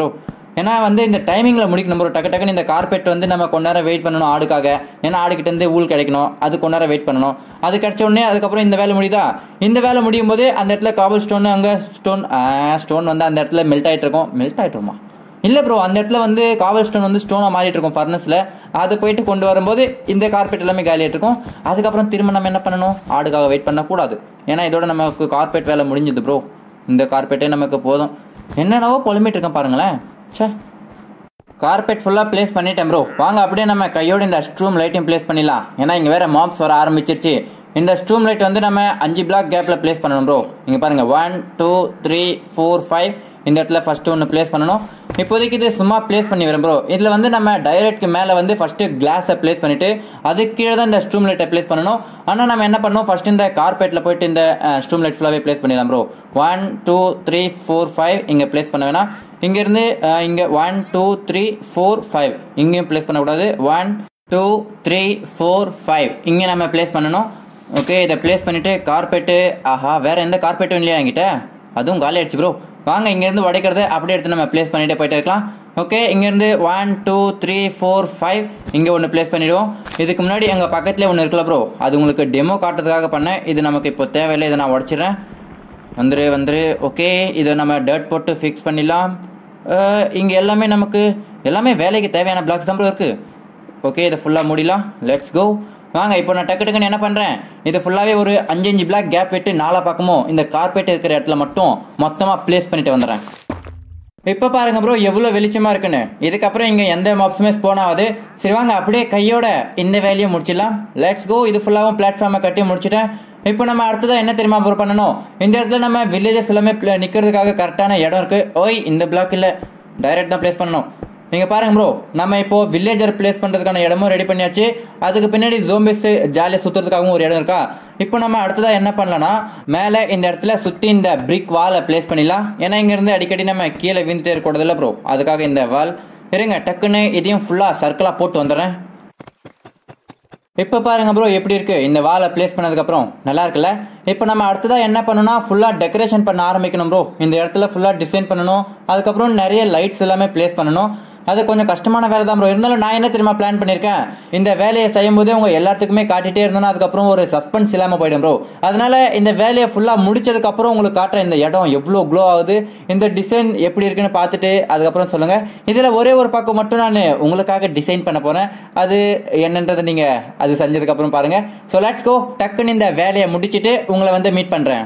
ஏன்னா வந்து இந்த டைமிங்கில் முடிக்கணும் ப்ரோ டக்கு டக்குன்னு இந்த கார்பெட் வந்து நம்ம கொஞ்ச நேரம் வெயிட் பண்ணணும் ஆடுக்காக ஏன்னா ஆடுகிட்ட இருந்து ஊல் கிடைக்கணும் அது கொஞ்ச நேரம் வெயிட் பண்ணணும் அது கிடைச்ச உடனே அதுக்கப்புறம் இந்த வேலை முடியுதா இந்த வேலை முடியும் போது அந்த இடத்துல காபல் ஸ்டோன் அங்கே ஸ்டோன் ஸ்டோன் வந்து அந்த இடத்துல மெல்ட் ஆகிட்டு இருக்கும் மெல்ட் ஆகிட்டுருமா இல்லை ப்ரோ அந்த இடத்துல வந்து காவல் ஸ்டோன் வந்து ஸ்டோனாக மாறிட்டு இருக்கும் ஃபர்னஸில் அது போயிட்டு கொண்டு வரும்போது இந்த கார்பெட் எல்லாமே காலியாகிட்டு இருக்கும் அதுக்கப்புறம் திரும்ப நம்ம என்ன பண்ணணும் ஆடுக்காக வெயிட் பண்ணக்கூடாது ஏன்னா இதோட நமக்கு கார்பெட் வேலை முடிஞ்சது ப்ரோ இந்த கார்பெட்டே நமக்கு போதும் என்னென்னவோ புலம்பிட்டு இருக்கேன் பாருங்களேன் ச்சே கார்பெட் ஃபுல்லாக ப்ளேஸ் பண்ணிட்டேன் ப்ரோ வாங்க அப்படியே நம்ம கையோட இந்த ஸ்ட்ரூம் லைட்டையும் ப்ளேஸ் பண்ணிடலாம் ஏன்னா இங்கே வேற மாப்ஸ் வர ஆரம்பிச்சிருச்சு இந்த ஸ்ட்ரூம் லைட் வந்து நம்ம அஞ்சு பிளாக் கேப்பில் ப்ளேஸ் பண்ணணும் ப்ரோ இங்கே பாருங்க one two three four five இந்த இடத்துல ஃபஸ்ட்டு ஒன்று ப்ளேஸ் பண்ணணும் இப்போதைக்கு இது சும்மா ப்ளேஸ் பண்ணி வரேன் ப்ரோ இதில் வந்து நம்ம டைரக்ட்க்கு மேலே வந்து ஃபஸ்ட்டு கிளாஸை ப்ளேஸ் பண்ணிவிட்டு அதுக்கு கீழே தான் இந்த ஸ்ட்ரூம் லைட்டை ப்ளேஸ் பண்ணணும் ஆனால் நம்ம என்ன பண்ணோம் ஃபர்ஸ்ட் இந்த கார்பெட்டில் போயிட்டு இந்த ஸ்ட்ரூம் லைட் ஃபுல்லாகவே ப்ளேஸ் பண்ணிடலாம் bro one two three four five இங்கே ப்ளேஸ் பண்ண வேணாம் இங்கேருந்து இங்கே one two three four five இங்கேயும் ப்ளேஸ் பண்ணக்கூடாது one two three four five இங்கே நம்ம ப்ளேஸ் பண்ணணும் ஓகே இதை ப்ளேஸ் பண்ணிவிட்டு கார்பெட்டு ஆஹா வேறு எந்த கார்பெட்டும் இல்லையா என்கிட்ட அதுவும் காலி ஆயிடுச்சு ப்ரோ வாங்க இங்கேருந்து உடைக்கிறத அப்படியே எடுத்து நம்ம ப்ளேஸ் பண்ணிட்டே போயிட்டே இருக்கலாம் ஓகே இங்கேருந்து one two three four five இங்கே ஒன்று ப்ளேஸ் பண்ணிவிடுவோம் இதுக்கு முன்னாடி எங்கள் பக்கத்துலேயே ஒன்று இருக்குல்ல ப்ரோ அது உங்களுக்கு டெமோ காட்டுறதுக்காக பண்ணேன் இது நமக்கு இப்போ தேவையில்லை இதை நான் உடச்சிடுறேன் வந்துரு வந்துரு ஓகே இதை நம்ம டர்ட் போட்டு ஃபிக்ஸ் பண்ணிடலாம் இங்கே எல்லாமே நமக்கு எல்லாமே வேலைக்கு தேவையான பிளாக்ஸ் தான் இருக்குது ஓகே இதை ஃபுல்லாக மூடிலாம் லெட்ஸ் கோ வாங்க இப்போ நான் டக்கு டக்குன்னு என்ன பண்ணுறேன் இது ஃபுல்லாகவே ஒரு அஞ்சு அஞ்சு பிளாக் கேப் விட்டு நாலா பக்கமும் இந்த கார்பெட் இருக்கிற இடத்துல மட்டும் மொத்தமாக ப்ளேஸ் பண்ணிட்டு வந்துடுறேன் இப்போ பாருங்க ப்ரோ எவ்வளோ வெளிச்சமா இருக்குன்னு இதுக்கப்புறம் இங்கே எந்த மாப்ஸுமே ஸ்போன் ஆகாது சரி வாங்க அப்படியே கையோட இந்த வேலையை முடிச்சிடலாம் லெட்ஸ் கோ இது ஃபுல்லாகவும் பிளாட்ஃபார்மை கட்டி முடிச்சிட்டேன் இப்போ நம்ம அடுத்ததா என்ன தெரியுமா ப்ரோ பண்ணணும் இந்த இடத்துல நம்ம வில்லேஜஸ் எல்லாமே pla- நிக்கிறதுக்காக கரெக்டான இடம் இருக்கு ஓய் இந்த பிளாக் இல்லை டைரக்ட் தான் ப்ளேஸ் பண்ணணும் நீங்க பாருங்க ப்ரோ நம்ம இப்போ வில்லேஜர் பிளேஸ் பண்றதுக்கான இடமும் ரெடி பண்ணியாச்சு அதுக்கு பின்னாடி ஜோம்பிஸ் ஜாலியாக சுத்துறதுக்காகவும் ஒரு இடம் இருக்கா இப்போ நம்ம அடுத்ததா என்ன பண்ணலாம்னா மேலே இந்த இடத்துல சுத்தி இந்த பிரிக் வாலை பிளேஸ் பண்ணிடலாம் ஏன்னா இங்க இருந்து அடிக்கடி நம்ம கீழே விழுந்துட்டே இருக்கக்கூடாதுல்ல ப்ரோ அதுக்காக இந்த வால் இருங்க டக்குன்னு இதையும் ஃபுல்லா சர்க்கிளா போட்டு வந்துடுறேன் இப்போ பாருங்க ப்ரோ எப்படி இருக்கு இந்த வாலை பிளேஸ் பண்ணதுக்கு அப்புறம் நல்லா இருக்குல்ல இப்போ நம்ம அடுத்ததா என்ன பண்ணணும்னா ஃபுல்லா டெக்கரேஷன் பண்ண ஆரம்பிக்கணும் ப்ரோ இந்த இடத்துல ஃபுல்லா டிசைன் பண்ணணும் அதுக்கப்புறம் நிறைய லைட்ஸ் எல்லாமே பிளேஸ் பண்ணணும் அது கொஞ்சம் கஷ்டமான வேலை தான் ப்ரோ இருந்தாலும் நான் என்ன தெரியுமா பிளான் பண்ணியிருக்கேன் இந்த வேலையை செய்யும் போதே உங்க எல்லாத்துக்குமே காட்டிட்டே இருந்தோம்னா அதுக்கப்புறம் ஒரு சஸ்பென்ஸ் இல்லாம போயிடும் ப்ரோ அதனால இந்த வேலையை ஃபுல்லா முடிச்சதுக்கு அப்புறம் உங்களுக்கு காட்டுற இந்த இடம் எவ்வளோ க்ளோ ஆகுது இந்த டிசைன் எப்படி இருக்குன்னு பார்த்துட்டு அதுக்கப்புறம் சொல்லுங்க இதுல ஒரே ஒரு பக்கம் மட்டும் நான் உங்களுக்காக டிசைன் பண்ண போறேன் அது என்னன்றதை நீங்க அது செஞ்சதுக்கு அப்புறம் பாருங்க ஸோ லெட்ஸ் கோ டக்குன்னு இந்த வேலையை முடிச்சிட்டு உங்களை வந்து மீட் பண்றேன்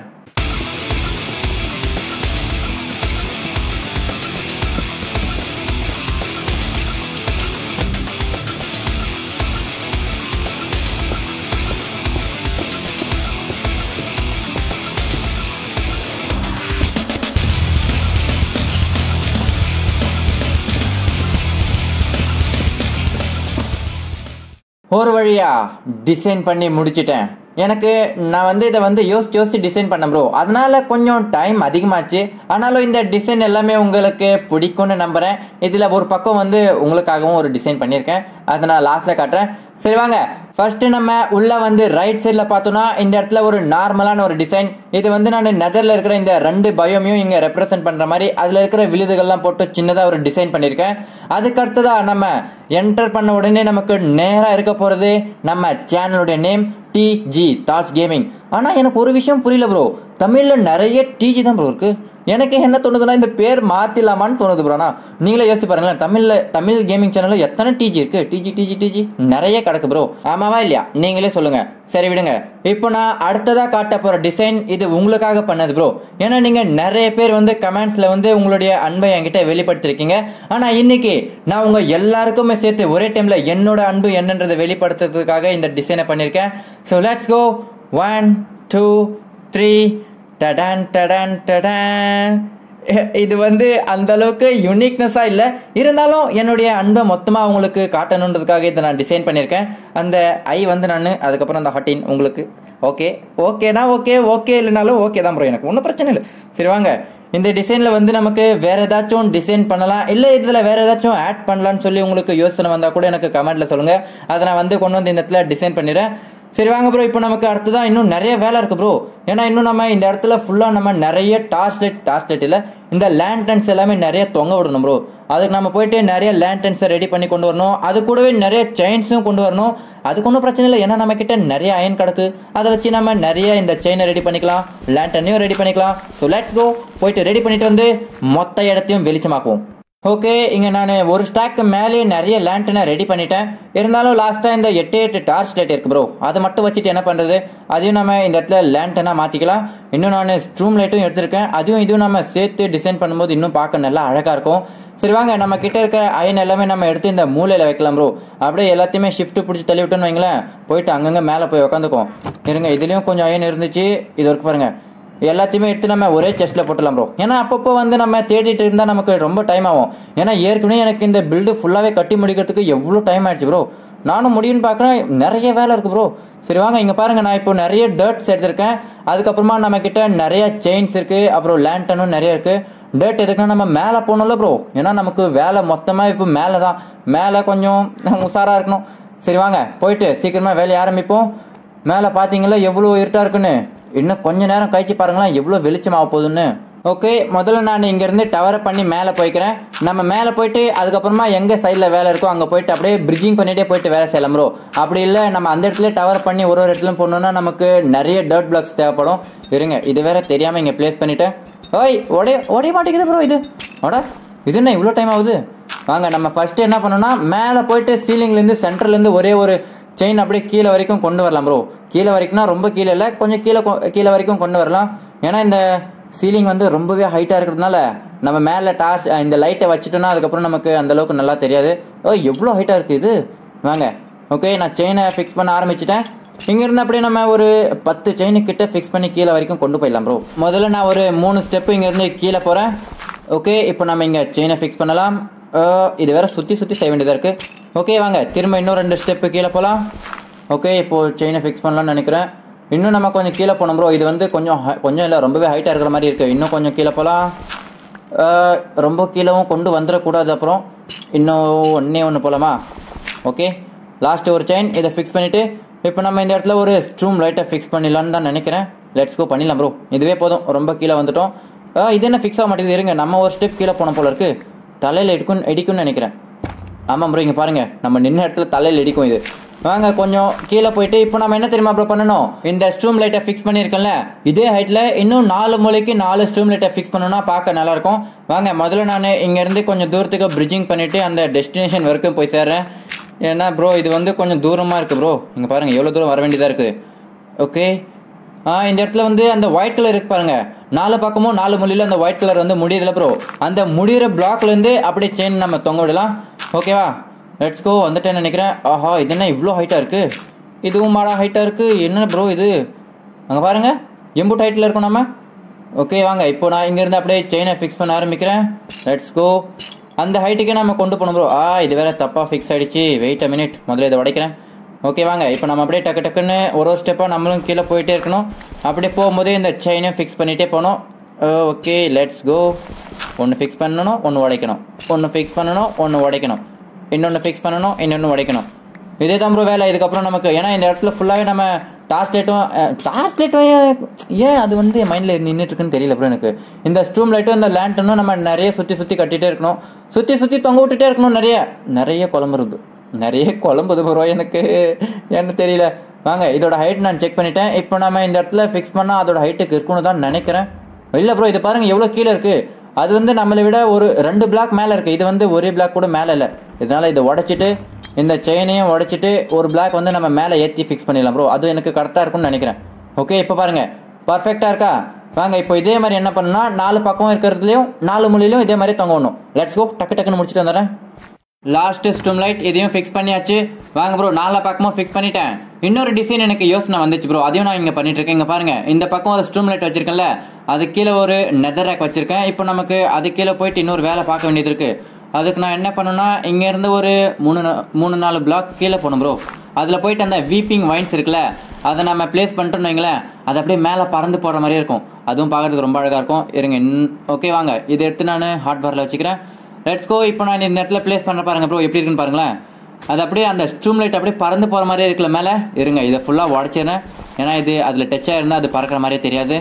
ஒரு வழியா டிசைன் பண்ணி முடிச்சிட்டேன் எனக்கு நான் வந்து இதை வந்து யோசிச்சு யோசிச்சு டிசைன் பண்ணேன் ப்ரோ அதனால கொஞ்சம் டைம் அதிகமாச்சு ஆனாலும் இந்த டிசைன் எல்லாமே உங்களுக்கு பிடிக்கும்னு நம்புறேன் இதுல ஒரு பக்கம் வந்து உங்களுக்காகவும் ஒரு டிசைன் பண்ணியிருக்கேன் அதை நான் லாஸ்ட்ல காட்டுறேன் சரி வாங்க ஃபர்ஸ்ட் நம்ம உள்ள வந்து ரைட் சைட்ல பார்த்தோம்னா இந்த இடத்துல ஒரு நார்மலான ஒரு டிசைன் இது வந்து நான் நெதர்ல இருக்கிற இந்த ரெண்டு பயோமையும் இங்க ரெப்ரசென்ட் பண்ற மாதிரி அதுல இருக்கிற விழுதுகள்லாம் போட்டு சின்னதா ஒரு டிசைன் பண்ணியிருக்கேன் அதுக்கு அடுத்ததா நம்ம என்டர் பண்ண உடனே நமக்கு நேரா இருக்க போறது நம்ம சேனலுடைய நேம் டிஜி தாஸ் கேமிங் ஆனா எனக்கு ஒரு விஷயம் புரியல ப்ரோ தமிழ்ல நிறைய டிஜி தான் ப்ரோ இருக்கு எனக்கு என்ன தோணுதுன்னா இந்த பேர் மாத்திடலாமான்னு தோணுது ப்ரோனா நீங்களே யோசிச்சு பாருங்களேன் தமிழ்ல தமிழ் கேமிங் சேனல்ல எத்தனை டிஜி இருக்கு டிஜி டிஜி டிஜி நிறைய கிடக்கு ப்ரோ ஆமாவா இல்லையா நீங்களே சொல்லுங்க சரி விடுங்க இப்போ நான் அடுத்ததா காட்ட போற டிசைன் இது உங்களுக்காக பண்ணது ப்ரோ ஏன்னா நீங்க நிறைய பேர் வந்து கமெண்ட்ஸ்ல வந்து உங்களுடைய அன்பை என்கிட்ட வெளிப்படுத்திருக்கீங்க ஆனா இன்னைக்கு நான் உங்க எல்லாருக்குமே சேர்த்து ஒரே டைம்ல என்னோட அன்பு என்னன்றதை வெளிப்படுத்துறதுக்காக இந்த டிசைனை பண்ணியிருக்கேன் so let's go one two three டடான் டடான் டடான் எ- இது வந்து அந்த அளவுக்கு யுனிக்னஸா இல்ல இருந்தாலும் என்னுடைய அன்பை மொத்தமா உங்களுக்கு காட்டணுன்றதுக்காக இதை நான் டிசைன் பண்ணியிருக்கேன் அந்த ஐ வந்து நான் அதுக்கப்புறம் அந்த ஹாட்டின் உங்களுக்கு ஓகே ஓகேனா ஓகே ஓகே இல்லைனாலும் ஓகே தான் ப்ரோ எனக்கு ஒன்றும் பிரச்சனை இல்லை சரி வாங்க இந்த டிசைன்ல வந்து நமக்கு வேற ஏதாச்சும் டிசைன் பண்ணலாம் இல்ல இதுல வேற ஏதாச்சும் ஆட் பண்ணலாம்னு சொல்லி உங்களுக்கு யோசனை வந்தா கூட எனக்கு கமெண்ட்ல சொல்லுங்க அதை நான் வந்து கொண்டு வந்து இந்த இடத்துல டிசைன் பண்ணிடுறேன் சரி வாங்க ப்ரோ இப்போ நமக்கு அடுத்ததான் இன்னும் நிறைய வேலை இருக்கு ப்ரோ ஏன்னா இன்னும் நம்ம இந்த இடத்துல ஃபுல்லாக நம்ம நிறைய டார்ச் லைட் டார்ச் லைட் இல்லை இந்த லேண்டன்ஸ் எல்லாமே நிறைய தொங்க விடணும் ப்ரோ அதுக்கு நம்ம போயிட்டு நிறைய லேண்டன்ஸை ரெடி பண்ணி கொண்டு வரணும் அது கூடவே நிறைய செயின்ஸும் கொண்டு வரணும் அதுக்கு ஒன்றும் பிரச்சனை இல்லை ஏன்னா நம்ம கிட்ட நிறைய அயன் கிடக்கு அதை வச்சு நம்ம நிறைய இந்த செயினை ரெடி பண்ணிக்கலாம் லேண்டனையும் ரெடி பண்ணிக்கலாம் ஸோ லெட்ஸ் கோ போயிட்டு ரெடி பண்ணிட்டு வந்து மொத்த இடத்தையும் வெளிச்சமாக்குவோம் ஓகே இங்கே நான் ஒரு ஸ்டாக்கு மேலேயே நிறைய லேண்டனை ரெடி பண்ணிட்டேன் இருந்தாலும் லாஸ்ட்டாக இந்த எட்டு எட்டு டார்ச் லைட் இருக்கு ப்ரோ அதை மட்டும் வச்சுட்டு என்ன பண்ணுறது அதையும் நம்ம இந்த இடத்துல லேண்டனாக மாற்றிக்கலாம் இன்னும் நான் ஸ்ட்ரூம் லைட்டும் எடுத்திருக்கேன் அதுவும் இதுவும் நம்ம சேர்த்து டிசைன் பண்ணும்போது இன்னும் பார்க்க நல்லா அழகாக இருக்கும் சரி வாங்க நம்ம கிட்ட இருக்க அயன் எல்லாமே நம்ம எடுத்து இந்த மூலையில் வைக்கலாம் ப்ரோ அப்படியே எல்லாத்தையுமே ஷிஃப்ட் பிடிச்சி தள்ளி விட்டோன்னு வைங்களேன் போயிட்டு அங்கங்கே மேலே போய் உக்காந்துக்கும் இருங்க இதுலேயும் கொஞ்சம் அயன் இருந்துச்சு இது வரைக்கும் பாருங்க எல்லாத்தையுமே எடுத்து நம்ம ஒரே செஸ்ட்டில் போட்டுலாம் ப்ரோ ஏன்னா அப்பப்போ வந்து நம்ம தேடிட்டு இருந்தால் நமக்கு ரொம்ப டைம் ஆகும் ஏன்னா ஏற்கனவே எனக்கு இந்த பில்டு ஃபுல்லாகவே கட்டி முடிக்கிறதுக்கு எவ்வளோ டைம் ஆயிடுச்சு ப்ரோ நானும் முடியும்னு பார்க்குறேன் நிறைய வேலை இருக்குது ப்ரோ சரி வாங்க இங்கே பாருங்கள் நான் இப்போ நிறைய டர்ட்ஸ் எடுத்திருக்கேன் அதுக்கப்புறமா நம்ம கிட்ட நிறைய செயின்ஸ் இருக்குது அப்புறம் லேண்டனும் நிறைய இருக்குது டேட் எதுக்குன்னா நம்ம மேலே போகணும்ல ப்ரோ ஏன்னா நமக்கு வேலை மொத்தமாக இப்போ மேலே தான் மேலே கொஞ்சம் உஷாராக இருக்கணும் சரி வாங்க போயிட்டு சீக்கிரமாக வேலையை ஆரம்பிப்போம் மேலே பார்த்தீங்களா எவ்வளோ இருட்டாக இருக்குன்னு இன்னும் கொஞ்ச நேரம் கழிச்சு பாருங்களேன் எவ்வளோ வெளிச்சமாக போகுதுன்னு ஓகே முதல்ல நான் இங்கேருந்து டவரை பண்ணி மேலே போய்க்கிறேன் நம்ம மேலே போயிட்டு அதுக்கப்புறமா எங்கே சைடில் வேலை இருக்கோ அங்கே போயிட்டு அப்படியே பிரிட்ஜிங் பண்ணிகிட்டே போயிட்டு வேலை செய்யலாம் ப்ரோ அப்படி இல்லை நம்ம அந்த இடத்துல டவர் பண்ணி ஒரு ஒரு இடத்துலையும் போடணுன்னா நமக்கு நிறைய டர்ட் பிளாக்ஸ் தேவைப்படும் இருங்க இது வேற தெரியாமல் இங்கே ப்ளேஸ் பண்ணிட்டேன் ஓய் உடைய உடைய மாட்டேங்குது ப்ரோ இது ஓட இது என்ன இவ்வளோ டைம் ஆகுது வாங்க நம்ம ஃபர்ஸ்ட் என்ன பண்ணோம்னா மேலே போயிட்டு சீலிங்லேருந்து சென்டர்லேருந்து ஒரே ஒரு செயின் அப்படியே கீழே வரைக்கும் கொண்டு வரலாம் ப்ரோ கீழே வரைக்கும்னா ரொம்ப கீழே இல்லை கொஞ்சம் கீழே கொ- கீழே வரைக்கும் கொண்டு வரலாம் ஏன்னா இந்த சீலிங் வந்து ரொம்பவே ஹைட்டாக இருக்கிறதுனால நம்ம மேலே டார்ச் இந்த லைட்டை வச்சுட்டோம்னா அதுக்கப்புறம் நமக்கு அந்த அளவுக்கு நல்லா தெரியாது ஓ எவ்வளோ ஹைட்டாக இருக்குது இது வாங்க ஓகே நான் செயினை ஃபிக்ஸ் பண்ண ஆரம்பிச்சிட்டேன் இங்கேருந்து அப்படியே நம்ம ஒரு பத்து செயின் கிட்ட ஃபிக்ஸ் பண்ணி கீழே வரைக்கும் கொண்டு போயிடலாம் ப்ரோ முதல்ல நான் ஒரு மூணு ஸ்டெப்பு இங்கேருந்து கீழே போகிறேன் ஓகே இப்போ நம்ம இங்கே செயினை ஃபிக்ஸ் பண்ணலாம் அஹ், இது வேற சுற்றி சுற்றி செய்ய வேண்டியதாக இருக்குது ஓகே வாங்க திரும்ப இன்னும் ரெண்டு ஸ்டெப்பு கீழே போகலாம் ஓகே இப்போது செயினை ஃபிக்ஸ் பண்ணலாம்னு நினைக்கிறேன் இன்னும் நம்ம கொஞ்சம் கீழே போகணும் ப்ரோ இது வந்து கொஞ்சம் hi- கொஞ்சம் இல்லை ரொம்பவே ஹைட்டாக இருக்கிற மாதிரி இருக்குது இன்னும் கொஞ்சம் கீழே போகலாம் அஹ், ரொம்ப கீழவும் கொண்டு வந்துடக்கூடாது அப்புறம் இன்னும் ஒன்றே ஒன்று போகலாமா ஓகே லாஸ்ட் ஒரு செயின் இதை ஃபிக்ஸ் பண்ணிவிட்டு இப்போ நம்ம இந்த இடத்துல ஒரு ஸ்ட்ரூம் லைட்டை ஃபிக்ஸ் பண்ணிடலான்னு தான் நினைக்கிறேன் லெட்ஸ் கோ பண்ணிடலாம் ப்ரோ இதுவே போதும் ரொம்ப கீழே வந்துட்டோம் ஆ, இது என்ன ஃபிக்ஸ் ஆக மாட்டேங்குது இருங்க நம்ம ஒரு ஸ்டெப் கீழே போன போல இருக்கு தலையில் இடிக்கும் இடிக்கும்னு நினைக்கிறேன் ஆமாம் ப்ரோ இங்கே பாருங்க நம்ம நின்ன இடத்துல தலையில் இடிக்கும் இது வாங்க கொஞ்சம் கீழே போயிட்டு இப்போ நம்ம என்ன தெரியுமா ப்ரோ பண்ணணும் இந்த ஸ்ட்ரூம் லைட்டை ஃபிக்ஸ் பண்ணியிருக்கேன்ல இதே ஹைட்டில் இன்னும் நாலு மூலைக்கு நாலு ஸ்ட்ரூம் லைட்டை ஃபிக்ஸ் பண்ணணும்னா பார்க்க நல்லா இருக்கும் வாங்க முதல்ல நான் இங்கேருந்து கொஞ்சம் தூரத்துக்கு பிரிட்ஜிங் பண்ணிட்டு அந்த டெஸ்டினேஷன் வரைக்கும் போய் சேர்றேன் ஏன்னா ப்ரோ இது வந்து கொஞ்சம் தூரமாக இருக்குது ப்ரோ இங்கே பாருங்கள் எவ்வளோ தூரம் வர வேண்டியதாக இருக்குது ஓகே ஆ இந்த இடத்துல வந்து அந்த ஒயிட் கலர் இருக்கு பாருங்க நாலு பக்கமும் நாலு மொழியில் அந்த ஒயிட் கலர் வந்து முடியுதுல ப்ரோ அந்த முடிகிற பிளாக்லேருந்து அப்படியே செயின் நம்ம தொங்க விடலாம் ஓகேவா லெட்ஸ் கோ வந்துட்டேன்னு நினைக்கிறேன் ஆஹா இது என்ன இவ்வளோ ஹைட்டாக இருக்குது இதுவும் மாடா ஹைட்டாக இருக்குது என்ன ப்ரோ இது அங்கே பாருங்க எம்புட் ஹைட்டில் இருக்கும் நம்ம ஓகே வாங்க இப்போ நான் இங்கேருந்து அப்படியே செயினை ஃபிக்ஸ் பண்ண ஆரம்பிக்கிறேன் லெட்ஸ் கோ அந்த ஹைட்டுக்கே நம்ம கொண்டு போகணும் ப்ரோ ஆ இது வேற தப்பாக ஃபிக்ஸ் ஆயிடுச்சு வெயிட் அ மினிட் முதல்ல இதை உடைக்கிறேன் ஓகே வாங்க இப்போ நம்ம அப்படியே டக்கு டக்குன்னு ஒரு ஒரு ஸ்டெப்பாக நம்மளும் கீழே போயிட்டே இருக்கணும் அப்படியே போகும்போதே இந்த செயினையும் ஃபிக்ஸ் பண்ணிகிட்டே போகணும் ஓகே லெட்ஸ் கோ ஒன்று ஃபிக்ஸ் பண்ணணும் ஒன்று உடைக்கணும் ஒன்று ஃபிக்ஸ் பண்ணணும் ஒன்று உடைக்கணும் இன்னொன்று ஃபிக்ஸ் பண்ணணும் இன்னொன்று உடைக்கணும் இதே தான் ப்ரோ வேலை இதுக்கப்புறம் நமக்கு ஏன்னா இந்த இடத்துல ஃபுல்லாகவே நம்ம டார்ச் லைட்டும் டார்ச் லைட்டும் ஏன் அது வந்து என் மைண்டில் நின்றுட்டு இருக்குன்னு தெரியல ப்ரோ எனக்கு இந்த ஸ்ட்ரூம் லைட்டும் இந்த லேண்டனும் நம்ம நிறைய சுற்றி சுற்றி கட்டிகிட்டே இருக்கணும் சுற்றி சுற்றி தொங்க விட்டுட்டே இருக்கணும் நிறைய நிறைய குழம்பு இருக்குது நிறைய குழம்புது ப்ரோ எனக்கு என்ன தெரியல வாங்க இதோட ஹைட் நான் செக் பண்ணிட்டேன் இப்போ நம்ம இந்த இடத்துல ஃபிக்ஸ் பண்ணால் அதோட ஹைட்டுக்கு இருக்குன்னு தான் நினைக்கிறேன் இல்லை ப்ரோ இது பாருங்க எவ்வளோ கீழே இருக்கு அது வந்து நம்மளை விட ஒரு ரெண்டு பிளாக் மேலே இருக்கு இது வந்து ஒரே பிளாக் கூட மேலே இல்லை இதனால இதை உடைச்சிட்டு இந்த செயினையும் உடைச்சிட்டு ஒரு பிளாக் வந்து நம்ம மேலே ஏற்றி ஃபிக்ஸ் பண்ணிடலாம் ப்ரோ அது எனக்கு கரெக்டாக இருக்கும்னு நினைக்கிறேன் ஓகே இப்போ பாருங்க பர்ஃபெக்டாக இருக்கா வாங்க இப்போ இதே மாதிரி என்ன பண்ணணும்னா நாலு பக்கம் இருக்கிறதுலையும் நாலு மொழியிலும் இதே மாதிரி தொங்க விடணும் லெட்ஸ் கோ டக்கு டக்குன்னு முடிச்சுட்டு வந்துடுறேன் லாஸ்ட் ஸ்டூம் லைட் இதையும் ஃபிக்ஸ் பண்ணியாச்சு வாங்க ப்ரோ நாலா பக்கமும் ஃபிக்ஸ் பண்ணிட்டேன் இன்னொரு டிசைன் எனக்கு யோசனை வந்துச்சு ப்ரோ அதையும் நான் இங்க பண்ணிட்டு இருக்கேன் இங்க பாருங்க இந்த பக்கம் ஒரு ஸ்டூம் லைட் வச்சிருக்கேன்ல அது கீழே ஒரு நெதர் ரேக் வச்சிருக்கேன் இப்போ நமக்கு அது கீழே போயிட்டு இன்னொரு வேலை பார்க்க வேண்டியது இருக்கு அதுக்கு நான் என்ன பண்ணணும்னா இங்க இருந்து ஒரு மூணு நா- மூணு நாலு பிளாக் கீழே போகணும் ப்ரோ அதில் போயிட்டு அந்த வீப்பிங் வைன்ஸ் இருக்குல்ல அதை நம்ம ப்ளேஸ் பண்ணிட்டோம்னு வைங்களேன் அது அப்படியே மேலே பறந்து போகிற மாதிரியே இருக்கும் அதுவும் பார்க்கறதுக்கு ரொம்ப அழகாக இருக்கும் இருங்க ஓகே வாங்க இதை எடுத்து நான் ஹாட் பாரில் வச்சுக்கிறேன் லெட்ஸ் கோ இப்போ நான் இந்த இடத்துல ப்ளேஸ் பண்ண பாருங்க ப்ரோ எப்படி இருக்குன்னு பாருங்களேன் அது அப்படியே அந்த ஸ்ட்ரூம் லைட் அப்படியே பறந்து போகிற மாதிரியே இருக்குல்ல மேலே இருங்க இதை ஃபுல்லாக உடச்சிடுறேன் ஏன்னா இது அதில் டச் ஆயிருந்தா அது பறக்கிற மாதிரியே தெரியாது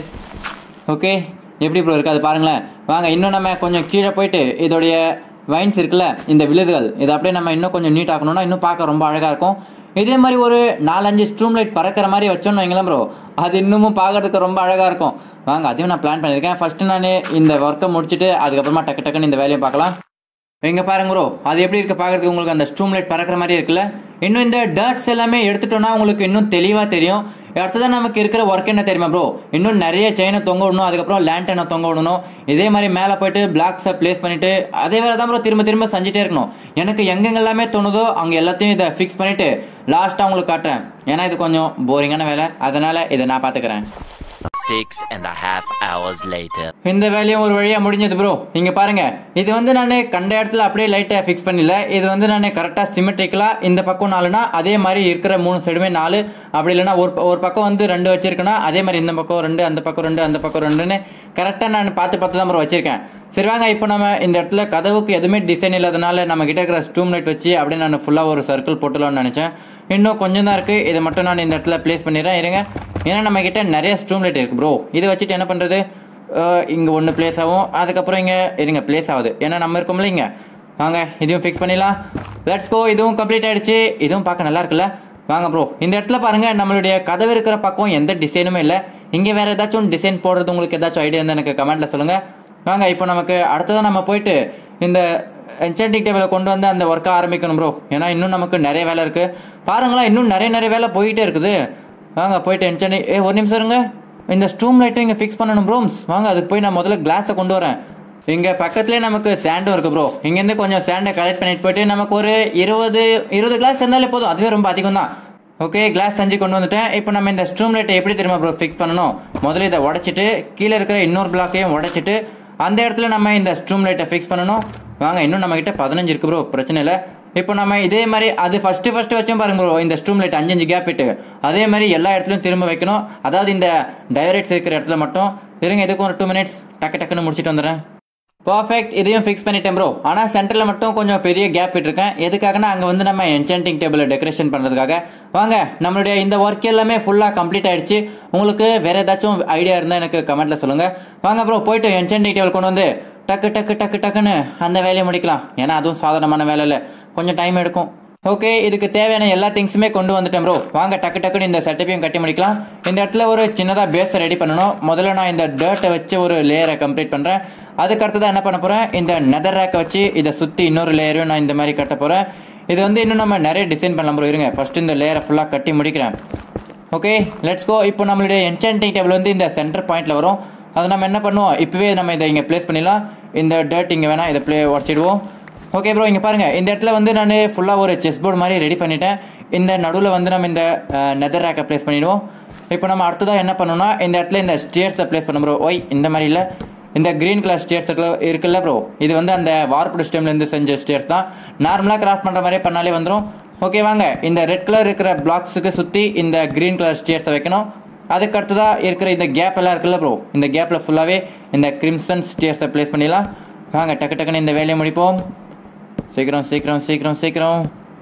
ஓகே எப்படி ப்ரோ இருக்குது அது பாருங்களேன் வாங்க இன்னும் நம்ம கொஞ்சம் கீழே போயிட்டு இதோடைய வைன்ஸ் இருக்குல்ல இந்த விழுதுகள் இதை அப்படியே நம்ம இன்னும் கொஞ்சம் நீட் ஆக்கணும்னா இன்னும் பார்க்க ரொம்ப அழகாக இருக்கும் இதே மாதிரி ஒரு நாலஞ்சு ஸ்ட்ரூம் லைட் பறக்கிற மாதிரி வச்சோன்னு வைங்களேன் ப்ரோ அது இன்னமும் பார்க்கறதுக்கு ரொம்ப அழகாக இருக்கும் வாங்க அதையும் நான் பிளான் பண்ணியிருக்கேன் ஃபஸ்ட்டு நான் இந்த ஒர்க்கை முடிச்சுட்டு அதுக்கப்புறமா டக்கு டக்குன்னு இந்த வேலையை பார்க்கலாம் இங்க பாருங்க ப்ரோ அது எப்படி இருக்கு பார்க்கறதுக்கு உங்களுக்கு அந்த ஸ்ட்ரூம் லைட் பறக்கிற மாதிரி இருக்குல்ல இன்னும் இந்த டர்ட்ஸ் எல்லாமே எடுத்துட்டோம்னா உங்களுக்கு இன்னும் தெளிவா தெரியும் அடுத்ததான் நமக்கு இருக்கிற ஒர்க் என்ன தெரியுமா ப்ரோ இன்னும் நிறைய செயினை தொங்க விடணும் அதுக்கப்புறம் லேண்டனை தொங்க விடணும் இதே மாதிரி மேலே போயிட்டு பிளாக்ஸை ப்ளேஸ் பண்ணிட்டு அதே வேலை தான் ப்ரோ திரும்ப திரும்ப செஞ்சுட்டே இருக்கணும் எனக்கு எங்கெங்கெல்லாமே தோணுதோ அங்கே எல்லாத்தையும் இதை ஃபிக்ஸ் பண்ணிட்டு லாஸ்ட்டாக உங்களுக்கு காட்டுறேன் ஏன்னா இது கொஞ்சம் போரிங்கான வேலை அதனால இதை நான் பார்த்துக்கிறேன் Six and a half hours later. இந்த வேலையும் ஒரு வழியா முடிஞ்சது ப்ரோ இங்க பாருங்க இது வந்து நான் கண்ட இடத்துல அப்படியே லைட்டா ஃபிக்ஸ் பண்ணல இது வந்து நான் கரெக்டா சிமெட்ரிக்கலா இந்த பக்கம் நாலுனா அதே மாதிரி இருக்கிற மூணு சைடுமே நாலு அப்படி இல்லைன்னா ஒரு ஒரு பக்கம் வந்து ரெண்டு வச்சிருக்கேன்னா அதே மாதிரி இந்த பக்கம் ரெண்டு அந்த பக்கம் ரெண்டு அந்த பக்கம் ரெண்டுன்னு கரெக்டா நான் பார்த்து பார்த்து தான் ப்ரோ வச்சிருக்கேன் சரி வாங்க இப்போ நம்ம இந்த இடத்துல கதவுக்கு எதுவுமே டிசைன் இல்லாதனால நம்ம கிட்ட இருக்கிற ஸ்டூம் லைட் வச்சு அப்படியே நான் ஃபுல்லாக ஒரு சர்க்கிள் போட்டுலாம்னு நினச்சேன் இன்னும் கொஞ்சம் தான் இருக்குது இதை மட்டும் நான் இந்த இடத்துல ப்ளேஸ் பண்ணிடுறேன் இருங்க ஏன்னா நம்ம கிட்ட நிறைய ஸ்டூம் லைட் இருக்குது ப்ரோ இதை வச்சுட்டு என்ன பண்ணுறது இங்கே ஒன்று ப்ளேஸ் ஆகும் அதுக்கப்புறம் இங்கே இருங்க ப்ளேஸ் ஆகுது ஏன்னா நம்ம இருக்கோம்ல இங்கே வாங்க இதையும் ஃபிக்ஸ் பண்ணிடலாம் லெட்ஸ் கோ இதுவும் கம்ப்ளீட் ஆயிடுச்சு இதுவும் பார்க்க நல்லா இருக்குல்ல வாங்க ப்ரோ இந்த இடத்துல பாருங்க நம்மளுடைய கதவு இருக்கிற பக்கம் எந்த டிசைனுமே இல்லை இங்கே வேற ஏதாச்சும் டிசைன் போடுறது உங்களுக்கு ஏதாச்சும் ஐடியா இருந்தால் எனக்கு கமெண்ட்ல சொல்லுங்க வாங்க இப்போ நமக்கு அடுத்ததான் நம்ம போயிட்டு இந்த என்சாண்டிங் டேபிளை கொண்டு வந்து அந்த ஒர்க்கை ஆரம்பிக்கணும் ப்ரோ ஏன்னா இன்னும் நமக்கு நிறைய வேலை இருக்கு பாருங்களேன் இன்னும் நிறைய நிறைய வேலை போயிட்டே இருக்குது வாங்க போயிட்டு என்சாண்டிங் ஏ ஒரு நிமிஷம் இருங்க இந்த ஸ்டூம் லைட்டும் இங்கே ஃபிக்ஸ் பண்ணணும் ப்ரோம்ஸ் வாங்க அதுக்கு போய் நான் முதல்ல கிளாஸை கொண்டு வரேன் இங்கே பக்கத்துலேயே நமக்கு சாண்டும் இருக்கு ப்ரோ இங்கேருந்து கொஞ்சம் சாண்டை கலெக்ட் பண்ணிட்டு போயிட்டு நமக்கு ஒரு இருபது இருபது கிளாஸ் இருந்தாலே போதும் அதுவே ரொம்ப அதிகம் தான் ஓகே கிளாஸ் செஞ்சு கொண்டு வந்துட்டேன் இப்போ நம்ம இந்த ஸ்ட்ரூம் லைட்டை எப்படி தெரியுமா ப்ரோ ஃபிக்ஸ் பண்ணணும் முதல்ல இதை உடைச்சிட்டு கீழே இருக்கிற இன்னொரு பிளாக்கையும் உடைச்சிட்டு அந்த இடத்துல நம்ம இந்த ஸ்ட்ரூம் லைட்டை ஃபிக்ஸ் பண்ணணும் வாங்க இன்னும் நம்ம கிட்ட பதினஞ்சு இருக்கு ப்ரோ பிரச்சனை இல்லை இப்போ நம்ம இதே மாதிரி அது ஃபர்ஸ்ட் ஃபர்ஸ்ட் வச்சோம் பாருங்க ப்ரோ இந்த ஸ்ட்ரூம் லைட் அஞ்சு அஞ்சு கேப் விட்டு அதே மாதிரி எல்லா இடத்துலையும் திரும்ப வைக்கணும் அதாவது இந்த டைரக்ட்ஸ் இருக்கிற இடத்துல மட்டும் இருங்க இதுக்கும் ஒரு டூ மினிட்ஸ் டக்கு டக்குன்னு முடிச்சிட்டு வந்துடுறேன் பர்ஃபெக்ட் இதையும் ஃபிக்ஸ் பண்ணிட்டேன் ப்ரோ ஆனால் சென்டரில் மட்டும் கொஞ்சம் பெரிய கேப் விட்டுருக்கேன் எதுக்காகனா அங்கே வந்து நம்ம என்சாண்டிங் டேபிள் டெக்கரேஷன் பண்ணுறதுக்காக வாங்க நம்மளுடைய இந்த ஒர்க் எல்லாமே ஃபுல்லாக கம்ப்ளீட் ஆயிடுச்சு உங்களுக்கு வேற ஏதாச்சும் ஐடியா இருந்தால் எனக்கு கமெண்ட்ல சொல்லுங்க வாங்க ப்ரோ போயிட்டு என்சாண்டிங் டேபிள் கொண்டு வந்து டக்கு டக்கு டக்கு டக்குன்னு அந்த வேலையை முடிக்கலாம் ஏன்னா அதுவும் சாதாரணமான வேலை இல்லை கொஞ்சம் டைம் எடுக்கும் ஓகே இதுக்கு தேவையான எல்லா திங்ஸுமே கொண்டு வந்துட்டேன் ப்ரோ வாங்க டக்கு டக்குன்னு இந்த செட்டப்பையும் கட்டி முடிக்கலாம் இந்த இடத்துல ஒரு சின்னதாக பேஸை ரெடி பண்ணணும் முதல்ல நான் இந்த டர்ட்டை வச்சு ஒரு லேயரை கம்ப்ளீட் பண்ணுறேன் அதுக்கு அடுத்ததான் என்ன பண்ண போகிறேன் இந்த நெதர் ரேக்கை வச்சு இதை சுற்றி இன்னொரு லேயரையும் நான் இந்த மாதிரி கட்ட போகிறேன் இது வந்து இன்னும் நம்ம நிறைய டிசைன் பண்ணலாம் ப்ரோ இருங்க ஃபர்ஸ்ட் இந்த லேயரை ஃபுல்லாக கட்டி முடிக்கிறேன் ஓகே லெட்ஸ் கோ இப்போ நம்மளுடைய என்சாண்டிங் டேபிள் வந்து இந்த சென்டர் பாயிண்ட்ல வரும் அது நம்ம என்ன பண்ணுவோம் இப்போவே நம்ம இதை இங்கே ப்ளேஸ் பண்ணிடலாம் இந்த டர்ட் இங்கே வேணால் இதை ப்ளே உடச்சிடுவோம் ஓகே ப்ரோ இங்கே பாருங்கள் இந்த இடத்துல வந்து நான் ஃபுல்லாக ஒரு செஸ் போர்டு மாதிரி ரெடி பண்ணிட்டேன் இந்த நடுவில் வந்து நம்ம இந்த நெதர் ரேக்கை ப்ளேஸ் பண்ணிடுவோம் இப்போ நம்ம அடுத்ததாக என்ன பண்ணணும்னா இந்த இடத்துல இந்த ஸ்டேர்ஸை ப்ளேஸ் பண்ண ப்ரோ ஒய் இந்த மாதிரி இல்லை இந்த கிரீன் கலர் ஸ்டேர்ஸ் இருக்குல்ல ப்ரோ இது வந்து அந்த வார்ப்பு ஸ்டெம்லேருந்து செஞ்ச ஸ்டேர்ஸ் தான் நார்மலாக கிராஸ் பண்ணுற மாதிரியே பண்ணாலே வந்துடும் ஓகே வாங்க இந்த ரெட் கலர் இருக்கிற பிளாக்ஸுக்கு சுற்றி இந்த கிரீன் கலர் ஸ்டேர்ஸை வைக்கணும் அதுக்கு அடுத்ததாக இருக்கிற இந்த கேப் எல்லாம் இருக்குல்ல ப்ரோ இந்த கேப்பில் ஃபுல்லாகவே இந்த கிரிம்சன் ஸ்டேர்ஸை ப்ளேஸ் பண்ணிடலாம் வாங்க டக்கு டக்குன்னு இந்த வேலையை முடிப்போம் சீக்கிரம் சீக்கிரம் சீக்கிரம் சீக்கிரம்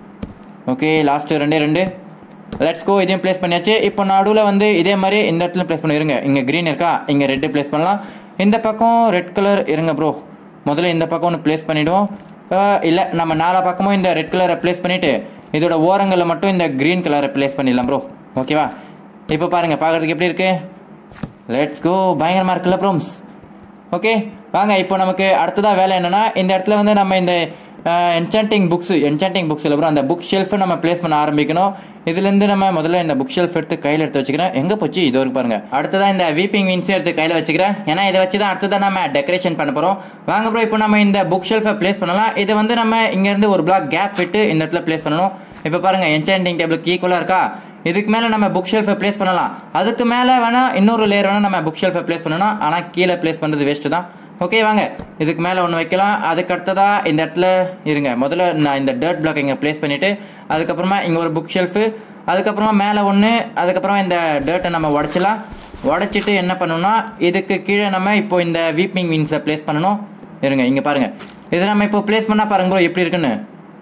ஓகே லாஸ்ட்டு ரெண்டே ரெண்டு லெட்ஸ் கோ இதையும் ப்ளேஸ் பண்ணியாச்சு இப்போ நடுவில் வந்து இதே மாதிரி இந்த இடத்துல ப்ளேஸ் பண்ணிருங்க இங்கே க்ரீன் இருக்கா இங்கே ரெட்டு ப்ளேஸ் பண்ணலாம் இந்த பக்கம் ரெட் கலர் இருங்க ப்ரோ முதல்ல இந்த பக்கம் ஒன்று ப்ளேஸ் பண்ணிவிடுவோம் இல்லை நம்ம நாலா பக்கமும் இந்த ரெட் கலரை ப்ளேஸ் பண்ணிவிட்டு இதோட ஓரங்களில் மட்டும் இந்த க்ரீன் கலரை ப்ளேஸ் பண்ணிடலாம் ப்ரோ ஓகேவா இப்போ பாருங்கள் பார்க்குறதுக்கு எப்படி இருக்கு லெட்ஸ் கோ பயங்கரமாக இருக்குல்ல ப்ரோம்ஸ் ஓகே வாங்க இப்போ நமக்கு அடுத்ததாக வேலை என்னன்னா இந்த இடத்துல வந்து நம்ம இந்த என்சாண்டிங் புக்ஸ் என்சாண்டிங் புக்ஸ் இல்லை அந்த புக் ஷெல்ஃபை நம்ம ப்ளேஸ் பண்ண ஆரம்பிக்கணும் இதுலேருந்து நம்ம முதல்ல இந்த புக் ஷெல்ஃப் எடுத்து கையில் எடுத்து வச்சுக்கிறேன் எங்கே போச்சு இது வரைக்கும் பாருங்க அடுத்ததான் இந்த வீப்பிங் மீன்ஸே எடுத்து கையில் வச்சுக்கிறேன் ஏன்னா இதை வச்சு தான் அடுத்ததான் நம்ம டெக்கரேஷன் பண்ண போகிறோம் வாங்க ப்ரோ இப்போ நம்ம இந்த புக் ஷெல்ஃபை ப்ளேஸ் பண்ணலாம் இது வந்து நம்ம இங்கேருந்து ஒரு பிளாக் கேப் விட்டு இந்த இடத்துல ப்ளேஸ் பண்ணணும் இப்போ பாருங்க என்சாண்டிங் டேபிளுக்கு ஈக்குவலாக இருக்கா இதுக்கு மேலே நம்ம புக் ஷெல்ஃபை ப்ளேஸ் பண்ணலாம் அதுக்கு மேலே வேணா இன்னொரு லேயர் வேணா நம்ம புக் ஷெல்ஃபை ப்ளேஸ் பண்ணணும் ஆனால் கீழே ப்ளேஸ் பண்ணுறது வேஸ்ட்டு தான் ஓகே வாங்க இதுக்கு மேலே ஒன்று வைக்கலாம் அதுக்கு அடுத்ததா இந்த இடத்துல இருங்க முதல்ல நான் இந்த டர்ட் பிளாக் இங்கே ப்ளேஸ் பண்ணிவிட்டு அதுக்கப்புறமா இங்கே ஒரு புக் ஷெல்ஃபு அதுக்கப்புறமா மேலே ஒன்று அதுக்கப்புறமா இந்த டர்ட்டை நம்ம உடச்சிலாம் உடச்சிட்டு என்ன பண்ணணும்னா இதுக்கு கீழே நம்ம இப்போ இந்த வீப்பிங் மீன்ஸை ப்ளேஸ் பண்ணணும் இருங்க இங்கே பாருங்கள் இது நம்ம இப்போ ப்ளேஸ் பண்ணால் பாருங்க ப்ரோ எப்படி இருக்குன்னு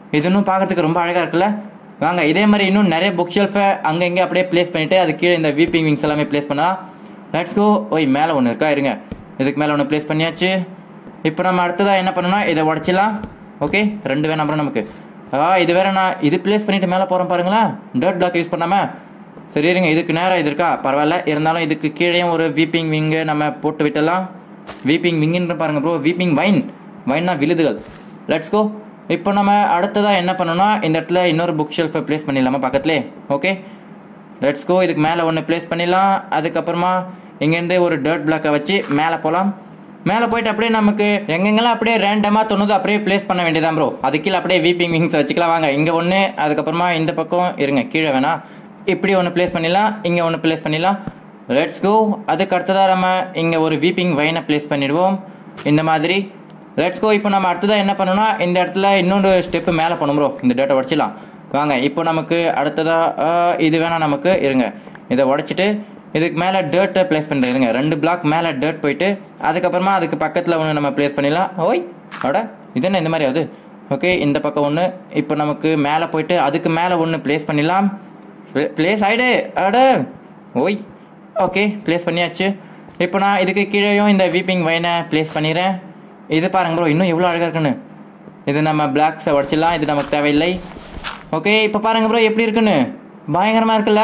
இது இன்னும் பார்க்கறதுக்கு ரொம்ப அழகாக இருக்குல்ல வாங்க இதே மாதிரி இன்னும் நிறைய புக் ஷெல்ஃபை அங்கே இங்கே அப்படியே ப்ளேஸ் பண்ணிவிட்டு அது கீழே இந்த வீப்பிங் விங்ஸ் எல்லாமே ப்ளேஸ் பண்ணலாம் லெட்ஸ் கோ ஓய் மேலே ஒன்று இருக்கா இருங்க இதுக்கு மேலே ஒன்று ப்ளேஸ் பண்ணியாச்சு இப்போ நம்ம அடுத்ததாக என்ன பண்ணணும்னா இதை உடச்சிடலாம் ஓகே ரெண்டு வேணும் அப்புறம் நமக்கு ஆ இது வேற நான் இது ப்ளேஸ் பண்ணிட்டு மேலே போகிறோம் பாருங்களா டர்ட் பிளாக் யூஸ் பண்ணாமல் சரி இருங்க இதுக்கு நேரம் இது இருக்கா பரவாயில்ல இருந்தாலும் இதுக்கு கீழேயும் ஒரு வீப்பிங் விங்கு நம்ம போட்டு விட்டலாம் வீப்பிங் விங்குன்ற பாருங்க ப்ரோ வீப்பிங் வைன் வைன்னா விழுதுகள் லெட்ஸ் கோ இப்போ நம்ம அடுத்ததாக என்ன பண்ணணும்னா இந்த இடத்துல இன்னொரு புக் ஷெல்ஃபை ப்ளேஸ் பண்ணிடலாமா பக்கத்துலேயே ஓகே லெட்ஸ் கோ இதுக்கு மேலே ஒன்று ப்ளேஸ் பண்ணிடலாம் அதுக்கப்புறமா இங்கேருந்து ஒரு டர்ட் பிளாக்கை வச்சு மேலே போகலாம் மேலே போயிட்டு அப்படியே நமக்கு எங்கெங்கெல்லாம் அப்படியே ரேண்டமாக தோணுதோ அப்படியே ப்ளேஸ் பண்ண வேண்டியதான் ப்ரோ அது கீழே அப்படியே வீப்பிங் விங்ஸ் வச்சுக்கலாம் வாங்க இங்கே ஒன்று அதுக்கப்புறமா இந்த பக்கம் இருங்க கீழே வேணாம் இப்படி ஒன்று ப்ளேஸ் பண்ணிடலாம் இங்கே ஒன்று ப்ளேஸ் பண்ணிடலாம் லெட்ஸ் கோ அதுக்கு அடுத்ததாக நம்ம இங்கே ஒரு வீப்பிங் வைனை ப்ளேஸ் பண்ணிடுவோம் இந்த மாதிரி லெட்ஸ் கோ இப்போ நம்ம அடுத்ததாக என்ன பண்ணணும்னா இந்த இடத்துல இன்னொரு ஸ்டெப்பு மேலே போகணும் ப்ரோ இந்த டேட்டை உடச்சிடலாம் வாங்க இப்போ நமக்கு அடுத்ததாக இது வேணால் நமக்கு இருங்க இதை உடச்சிட்டு இதுக்கு மேலே டேர்ட்டை ப்ளேஸ் பண்ணுறது இருங்க ரெண்டு பிளாக் மேலே டேர்ட் போயிட்டு அதுக்கப்புறமா அதுக்கு பக்கத்தில் ஒன்று நம்ம ப்ளேஸ் பண்ணிடலாம் ஓய் அட இது என்ன இந்த மாதிரி ஆகுது ஓகே இந்த பக்கம் ஒன்று இப்போ நமக்கு மேலே போயிட்டு அதுக்கு மேலே ஒன்று ப்ளேஸ் பண்ணிடலாம் ப்ளேஸ் ஆயிடு அட ஓய் ஓகே ப்ளேஸ் பண்ணியாச்சு இப்போ நான் இதுக்கு கீழேயும் இந்த வீப்பிங் வைனை ப்ளேஸ் பண்ணிடுறேன் இது பாருங்க ப்ரோ இன்னும் எவ்வளோ அழகாக இருக்குன்னு இது நம்ம பிளாக்ஸை உடச்சிடலாம் இது நமக்கு தேவையில்லை ஓகே இப்போ பாருங்க ப்ரோ எப்படி இருக்குன்னு பயங்கரமாக இருக்குல்ல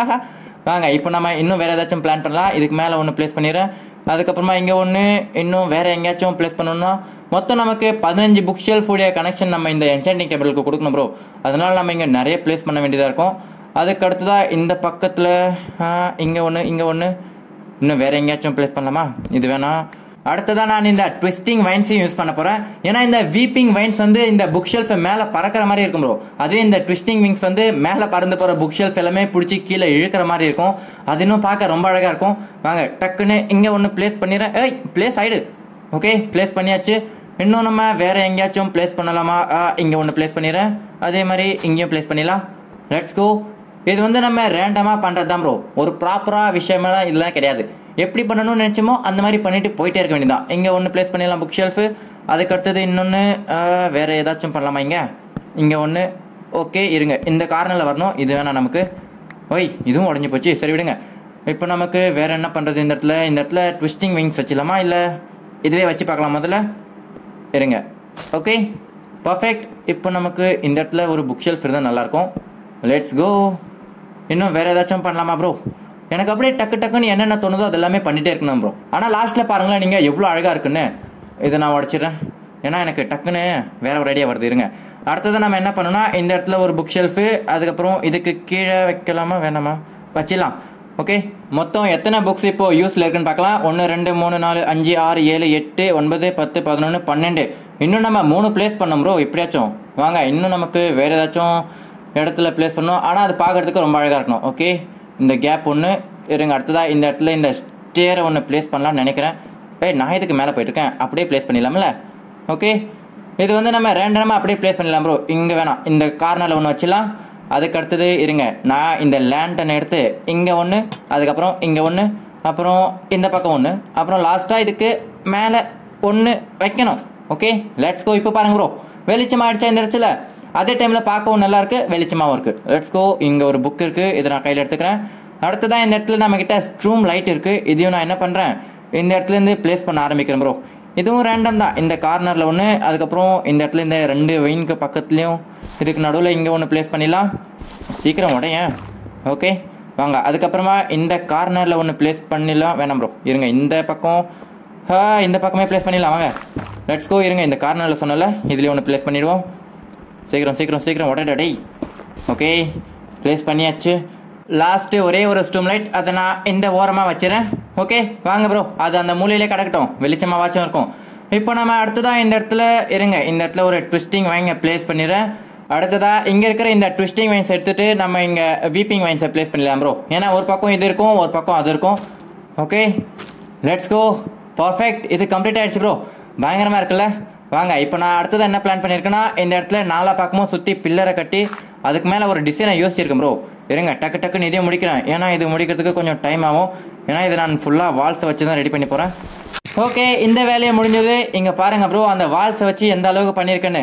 வாங்க இப்போ நம்ம இன்னும் வேறு ஏதாச்சும் பிளான் பண்ணலாம் இதுக்கு மேலே ஒன்று ப்ளேஸ் பண்ணிடுறேன் அதுக்கப்புறமா இங்கே ஒன்று இன்னும் வேறு எங்கேயாச்சும் ப்ளேஸ் பண்ணணும்னா மொத்தம் நமக்கு பதினஞ்சு புக் ஷெல்ஃப் உடைய கனெக்ஷன் நம்ம இந்த என்சாண்டிங் டேபிளுக்கு கொடுக்கணும் ப்ரோ அதனால நம்ம இங்கே நிறைய ப்ளேஸ் பண்ண வேண்டியதாக இருக்கும் அதுக்கு அடுத்ததாக இந்த பக்கத்தில் இங்கே ஒன்று இங்கே ஒன்று இன்னும் வேற எங்கேயாச்சும் ப்ளேஸ் பண்ணலாமா இது வேணாம் அடுத்ததான் நான் இந்த ட்விஸ்டிங் வைன்ஸையும் யூஸ் பண்ண போகிறேன் ஏன்னா இந்த வீப்பிங் வைன்ஸ் வந்து இந்த புக் ஷெல்ஃப் மேலே பறக்கிற மாதிரி இருக்கும் ப்ரோ அதே இந்த ட்விஸ்டிங் விங்ஸ் வந்து மேலே பறந்து போகிற புக் ஷெல்ஃப் எல்லாமே பிடிச்சி கீழே இழுக்கிற மாதிரி இருக்கும் அது இன்னும் பார்க்க ரொம்ப அழகாக இருக்கும் வாங்க டக்குன்னு இங்கே ஒன்று ப்ளேஸ் பண்ணிடுறேன் ஏய் ப்ளேஸ் ஆயிடு ஓகே ப்ளேஸ் பண்ணியாச்சு இன்னும் நம்ம வேற எங்கேயாச்சும் ப்ளேஸ் பண்ணலாமா இங்கே ஒன்று ப்ளேஸ் பண்ணிடுறேன் அதே மாதிரி இங்கேயும் ப்ளேஸ் பண்ணிடலாம் லெட்ஸ் கோ இது வந்து நம்ம ரேண்டமாக பண்ணுறது தான் ப்ரோ ஒரு ப்ராப்பராக விஷயமெல்லாம் இதெல்லாம் கிடையாது எப்படி பண்ணணும்னு நினச்சோமோ அந்த மாதிரி பண்ணிட்டு போயிட்டே இருக்க வேண்டியதான் இங்கே ஒன்று ப்ளேஸ் பண்ணிடலாம் புக் ஷெல்ஃபு அதுக்கு அடுத்தது இன்னொன்று வேறு ஏதாச்சும் பண்ணலாமா இங்கே இங்கே ஒன்று ஓகே இருங்க இந்த கார்னரில் வரணும் இது வேணாம் நமக்கு ஓய் இதுவும் உடஞ்சி போச்சு சரி விடுங்க இப்போ நமக்கு வேறு என்ன பண்ணுறது இந்த இடத்துல இந்த இடத்துல ட்விஸ்டிங் விங்ஸ் வச்சிடலாமா இல்லை இதுவே வச்சு பார்க்கலாம் முதல்ல இருங்க ஓகே பர்ஃபெக்ட் இப்போ நமக்கு இந்த இடத்துல ஒரு புக் ஷெல்ஃப் இருந்தால் நல்லாயிருக்கும் லெட்ஸ் கோ இன்னும் வேறு ஏதாச்சும் பண்ணலாமா ப்ரோ எனக்கு அப்படியே டக்கு டக்குன்னு என்னென்ன தோணுதோ அது எல்லாமே பண்ணிகிட்டே இருக்கணும் ப்ரோ ஆனால் லாஸ்ட்டில் பாருங்களேன் நீங்கள் எவ்வளோ அழகாக இருக்குன்னு இதை நான் உடச்சிடுறேன் ஏன்னா எனக்கு டக்குன்னு வேற ஒரு ஐடியா வருது இருங்க அடுத்தது நம்ம என்ன பண்ணணும்னா இந்த இடத்துல ஒரு புக் ஷெல்ஃபு அதுக்கப்புறம் இதுக்கு கீழே வைக்கலாமா வேணாமா வச்சிடலாம் ஓகே மொத்தம் எத்தனை புக்ஸ் இப்போ யூஸில் இருக்குன்னு பார்க்கலாம் ஒன்று ரெண்டு மூணு நாலு அஞ்சு ஆறு ஏழு எட்டு ஒன்பது பத்து பதினொன்று பன்னெண்டு இன்னும் நம்ம மூணு ப்ளேஸ் பண்ணோம் ப்ரோ எப்படியாச்சும் வாங்க இன்னும் நமக்கு வேறு ஏதாச்சும் இடத்துல ப்ளேஸ் பண்ணணும் ஆனால் அது பார்க்குறதுக்கு ரொம்ப அழகாக இருக்கணும் ஓகே இந்த கேப் ஒன்று இருங்க அடுத்ததாக இந்த இடத்துல இந்த ஸ்டேரை ஒன்று ப்ளேஸ் பண்ணலாம்னு நினைக்கிறேன் ஏய் நான் இதுக்கு மேலே போயிட்டுருக்கேன் அப்படியே ப்ளேஸ் பண்ணிடலாம்ல ஓகே இது வந்து நம்ம ரேண்டமாக அப்படியே ப்ளேஸ் பண்ணிடலாம் ப்ரோ இங்கே வேணாம் இந்த கார்னரில் ஒன்று வச்சிடலாம் அதுக்கு அடுத்தது இருங்க நான் இந்த லேண்டனை எடுத்து இங்கே ஒன்று அதுக்கப்புறம் இங்கே ஒன்று அப்புறம் இந்த பக்கம் ஒன்று அப்புறம் லாஸ்ட்டாக இதுக்கு மேலே ஒன்று வைக்கணும் ஓகே லெட்ஸ் கோ இப்போ பாருங்க ப்ரோ வெளிச்சம் ஆயிடுச்சா இந்த இடத்துல அதே டைமில் பார்க்கவும் நல்லா இருக்கு வெளிச்சமாகவும் இருக்கு லெட்ஸ் கோ இங்கே ஒரு புக் இருக்கு இதை நான் கையில் எடுத்துக்கிறேன் அடுத்ததான் இந்த இடத்துல நம்ம கிட்ட ஸ்ட்ரூம் லைட் இருக்கு இதையும் நான் என்ன பண்ணுறேன் இந்த இடத்துல இருந்து ப்ளேஸ் பண்ண ஆரம்பிக்கிறேன் ப்ரோ இதுவும் ரேண்டம் தான் இந்த கார்னரில் ஒன்று அதுக்கப்புறம் இந்த இடத்துல இந்த ரெண்டு வெயினுக்கு பக்கத்துலேயும் இதுக்கு நடுவில் இங்கே ஒன்று ப்ளேஸ் பண்ணிடலாம் சீக்கிரம் உடையேன் ஓகே வாங்க அதுக்கப்புறமா இந்த கார்னரில் ஒன்று ப்ளேஸ் பண்ணிடலாம் வேணாம் ப்ரோ இருங்க இந்த பக்கம் ஆ இந்த பக்கமே ப்ளேஸ் பண்ணிடலாம் வாங்க லெட்ஸ் கோ இருங்க இந்த கார்னரில் சொன்னல இதுலேயே ஒன்று ப்ளேஸ் பண்ணிடுவோம் சீக்கிரம் சீக்கிரம் சீக்கிரம் உடனே டேய் ஓகே ப்ளேஸ் பண்ணியாச்சு லாஸ்ட்டு ஒரே ஒரு ஸ்டூம் லைட் அதை நான் இந்த ஓரமாக வச்சிடறேன் ஓகே வாங்க ப்ரோ அது அந்த மூலையிலே கிடக்கட்டும் வெளிச்சமாக வாச்சும் இருக்கும் இப்போ நம்ம அடுத்ததாக இந்த இடத்துல இருங்க இந்த இடத்துல ஒரு ட்விஸ்டிங் வைங்க ப்ளேஸ் பண்ணிடுறேன் அடுத்ததாக இங்கே இருக்கிற இந்த ட்விஸ்டிங் வைன்ஸ் எடுத்துட்டு நம்ம இங்கே வீப்பிங் வைன்ஸை ப்ளேஸ் பண்ணிடலாம் ப்ரோ ஏன்னா ஒரு பக்கம் இது இருக்கும் ஒரு பக்கம் அது இருக்கும் ஓகே லெட்ஸ் கோ பர்ஃபெக்ட் இது கம்ப்ளீட் ஆயிடுச்சு ப்ரோ பயங்கரமாக இருக்குல்ல வாங்க இப்போ நான் அடுத்தது என்ன பிளான் பண்ணியிருக்கேன்னா இந்த இடத்துல நாலா பக்கமும் சுற்றி பில்லரை கட்டி அதுக்கு மேலே ஒரு டிசைனை யோசிச்சிருக்கேன் ப்ரோ இருங்க டக்கு டக்குன்னு இதையும் முடிக்கிறேன் ஏன்னா இது முடிக்கிறதுக்கு கொஞ்சம் டைம் ஆகும் ஏன்னா இதை நான் ஃபுல்லாக வால்ஸை வச்சு தான் ரெடி பண்ணி போகிறேன் ஓகே இந்த வேலையை முடிஞ்சது இங்கே பாருங்க ப்ரோ அந்த வால்ஸை வச்சு எந்த அளவுக்கு பண்ணியிருக்கேன்னு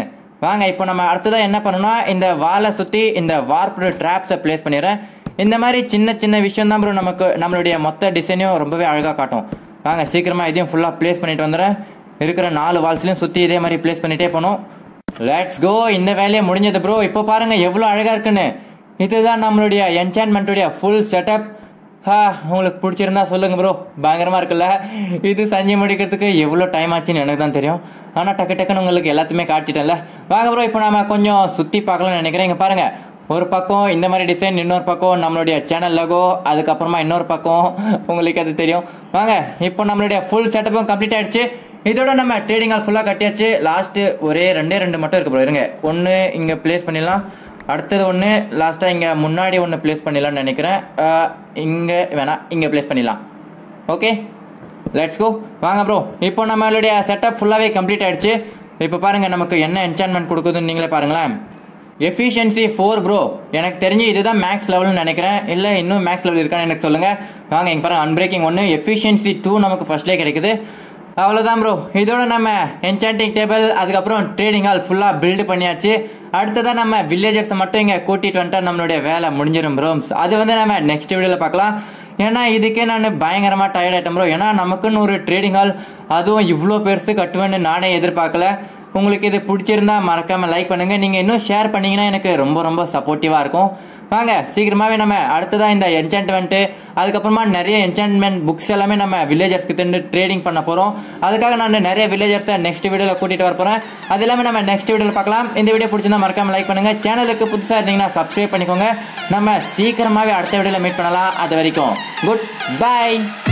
வாங்க இப்போ நம்ம அடுத்ததாக என்ன பண்ணணும்னா இந்த வாலை சுற்றி இந்த வார்ப்பு ட்ராப்ஸை ப்ளேஸ் பண்ணிடுறேன் இந்த மாதிரி சின்ன சின்ன விஷயம் தான் ப்ரோ நமக்கு நம்மளுடைய மொத்த டிசைனையும் ரொம்பவே அழகாக காட்டும் வாங்க சீக்கிரமாக இதையும் ஃபுல்லாக ப்ளேஸ் பண்ணிட்டு வந்துடுறேன் இருக்கிற நாலு வால்ஸ்லையும் சுற்றி இதே மாதிரி ப்ளேஸ் பண்ணிட்டே போகணும் லெட்ஸ் கோ இந்த வேலையை முடிஞ்சது ப்ரோ இப்போ பாருங்க எவ்வளோ அழகாக இருக்குன்னு இதுதான் நம்மளுடைய என்சான்மெண்ட்டுடைய ஃபுல் செட்டப் ஹா உங்களுக்கு பிடிச்சிருந்தா சொல்லுங்க ப்ரோ பயங்கரமாக இருக்குல்ல இது செஞ்சு முடிக்கிறதுக்கு எவ்வளோ டைம் ஆச்சுன்னு எனக்கு தான் தெரியும் ஆனால் டக்கு டக்குன்னு உங்களுக்கு எல்லாத்தையுமே காட்டிட்டேன்ல வாங்க ப்ரோ இப்போ நாம கொஞ்சம் சுற்றி பார்க்கலாம்னு நினைக்கிறேன் இங்கே பாருங்க ஒரு பக்கம் இந்த மாதிரி டிசைன் இன்னொரு பக்கம் நம்மளுடைய சேனல் லகோ அதுக்கப்புறமா இன்னொரு பக்கம் உங்களுக்கு அது தெரியும் வாங்க இப்போ நம்மளுடைய ஃபுல் செட்டப்பும் கம்ப்ளீட் ஆயிடுச்சு இதோட நம்ம ட்ரேடிங் ஹால் ஃபுல்லாக கட்டியாச்சு லாஸ்ட்டு ஒரே ரெண்டே ரெண்டு மட்டும் இருக்கு ப்ரோ இருங்க ஒன்று இங்கே ப்ளேஸ் பண்ணிடலாம் அடுத்தது ஒன்று லாஸ்ட்டாக இங்கே முன்னாடி ஒன்று ப்ளேஸ் பண்ணிடலாம்னு நினைக்கிறேன் இங்கே வேணாம் இங்கே ப்ளேஸ் பண்ணிடலாம் ஓகே லெட்ஸ் கோ வாங்க ப்ரோ இப்போ நம்மளுடைய செட்டப் ஃபுல்லாகவே கம்ப்ளீட் ஆயிடுச்சு இப்போ பாருங்கள் நமக்கு என்ன என்சான்மெண்ட் கொடுக்குதுன்னு நீங்களே பாருங்களேன் எஃபிஷியன்சி ஃபோர் ப்ரோ எனக்கு தெரிஞ்சு இதுதான் மேக்ஸ் லெவல்னு நினைக்கிறேன் இல்லை இன்னும் மேக்ஸ் லெவல் இருக்கான்னு எனக்கு சொல்லுங்கள் வாங்க இங்கே பாருங்க அன்பிரேக்கிங் ஒன்று எஃபிஷியன்சி டூ நமக்கு ஃபர்ஸ்ட்லேயே கிடைக்குது அவ்வளோதான் ப்ரோ இதோட நம்ம என்சாண்டிங் டேபிள் அதுக்கப்புறம் ட்ரேடிங் ஹால் ஃபுல்லாக பில்டு பண்ணியாச்சு அடுத்ததான் நம்ம வில்லேஜர்ஸை மட்டும் இங்கே கூட்டிகிட்டு வந்துட்டா நம்மளுடைய வேலை முடிஞ்சிடும் ப்ரோ அது வந்து நம்ம நெக்ஸ்ட் வீடியோவில் பார்க்கலாம் ஏன்னா இதுக்கே நான் பயங்கரமாக டயர்ட் ஆகிட்டேன் ப்ரோ ஏன்னா நமக்குன்னு ஒரு ட்ரேடிங் ஹால் அதுவும் இவ்வளோ பெருசு கட்டுவேன்னு நானே எதிர்பார்க்கல உங்களுக்கு இது பிடிச்சிருந்தா மறக்காமல் லைக் பண்ணுங்கள் நீங்கள் இன்னும் ஷேர் பண்ணிங்கன்னா எனக்கு ரொம்ப ரொம்ப சப்போர்ட்டிவாக இருக்கும் வாங்க சீக்கிரமாகவே நம்ம அடுத்ததாக இந்த என்சான்ட்மெண்ட்டு அதுக்கப்புறமா நிறைய என்சான்ட்மெண்ட் புக்ஸ் எல்லாமே நம்ம வில்லேஜர்ஸ்க்கு தின்னு ட்ரேடிங் பண்ண போகிறோம் அதுக்காக நான் நிறைய வில்லேஜர்ஸை நெக்ஸ்ட் வீடியோவில் கூட்டிகிட்டு வர போகிறேன் அது எல்லாமே நம்ம நெக்ஸ்ட் வீடியோவில் பார்க்கலாம் இந்த வீடியோ பிடிச்சிருந்தா மறக்காமல் லைக் பண்ணுங்கள் சேனலுக்கு புதுசாக இருந்தீங்கன்னா சப்ஸ்கிரைப் பண்ணிக்கோங்க நம்ம சீக்கிரமாகவே அடுத்த வீடியோவில் மீட் பண்ணலாம் அது வரைக்கும் குட் பை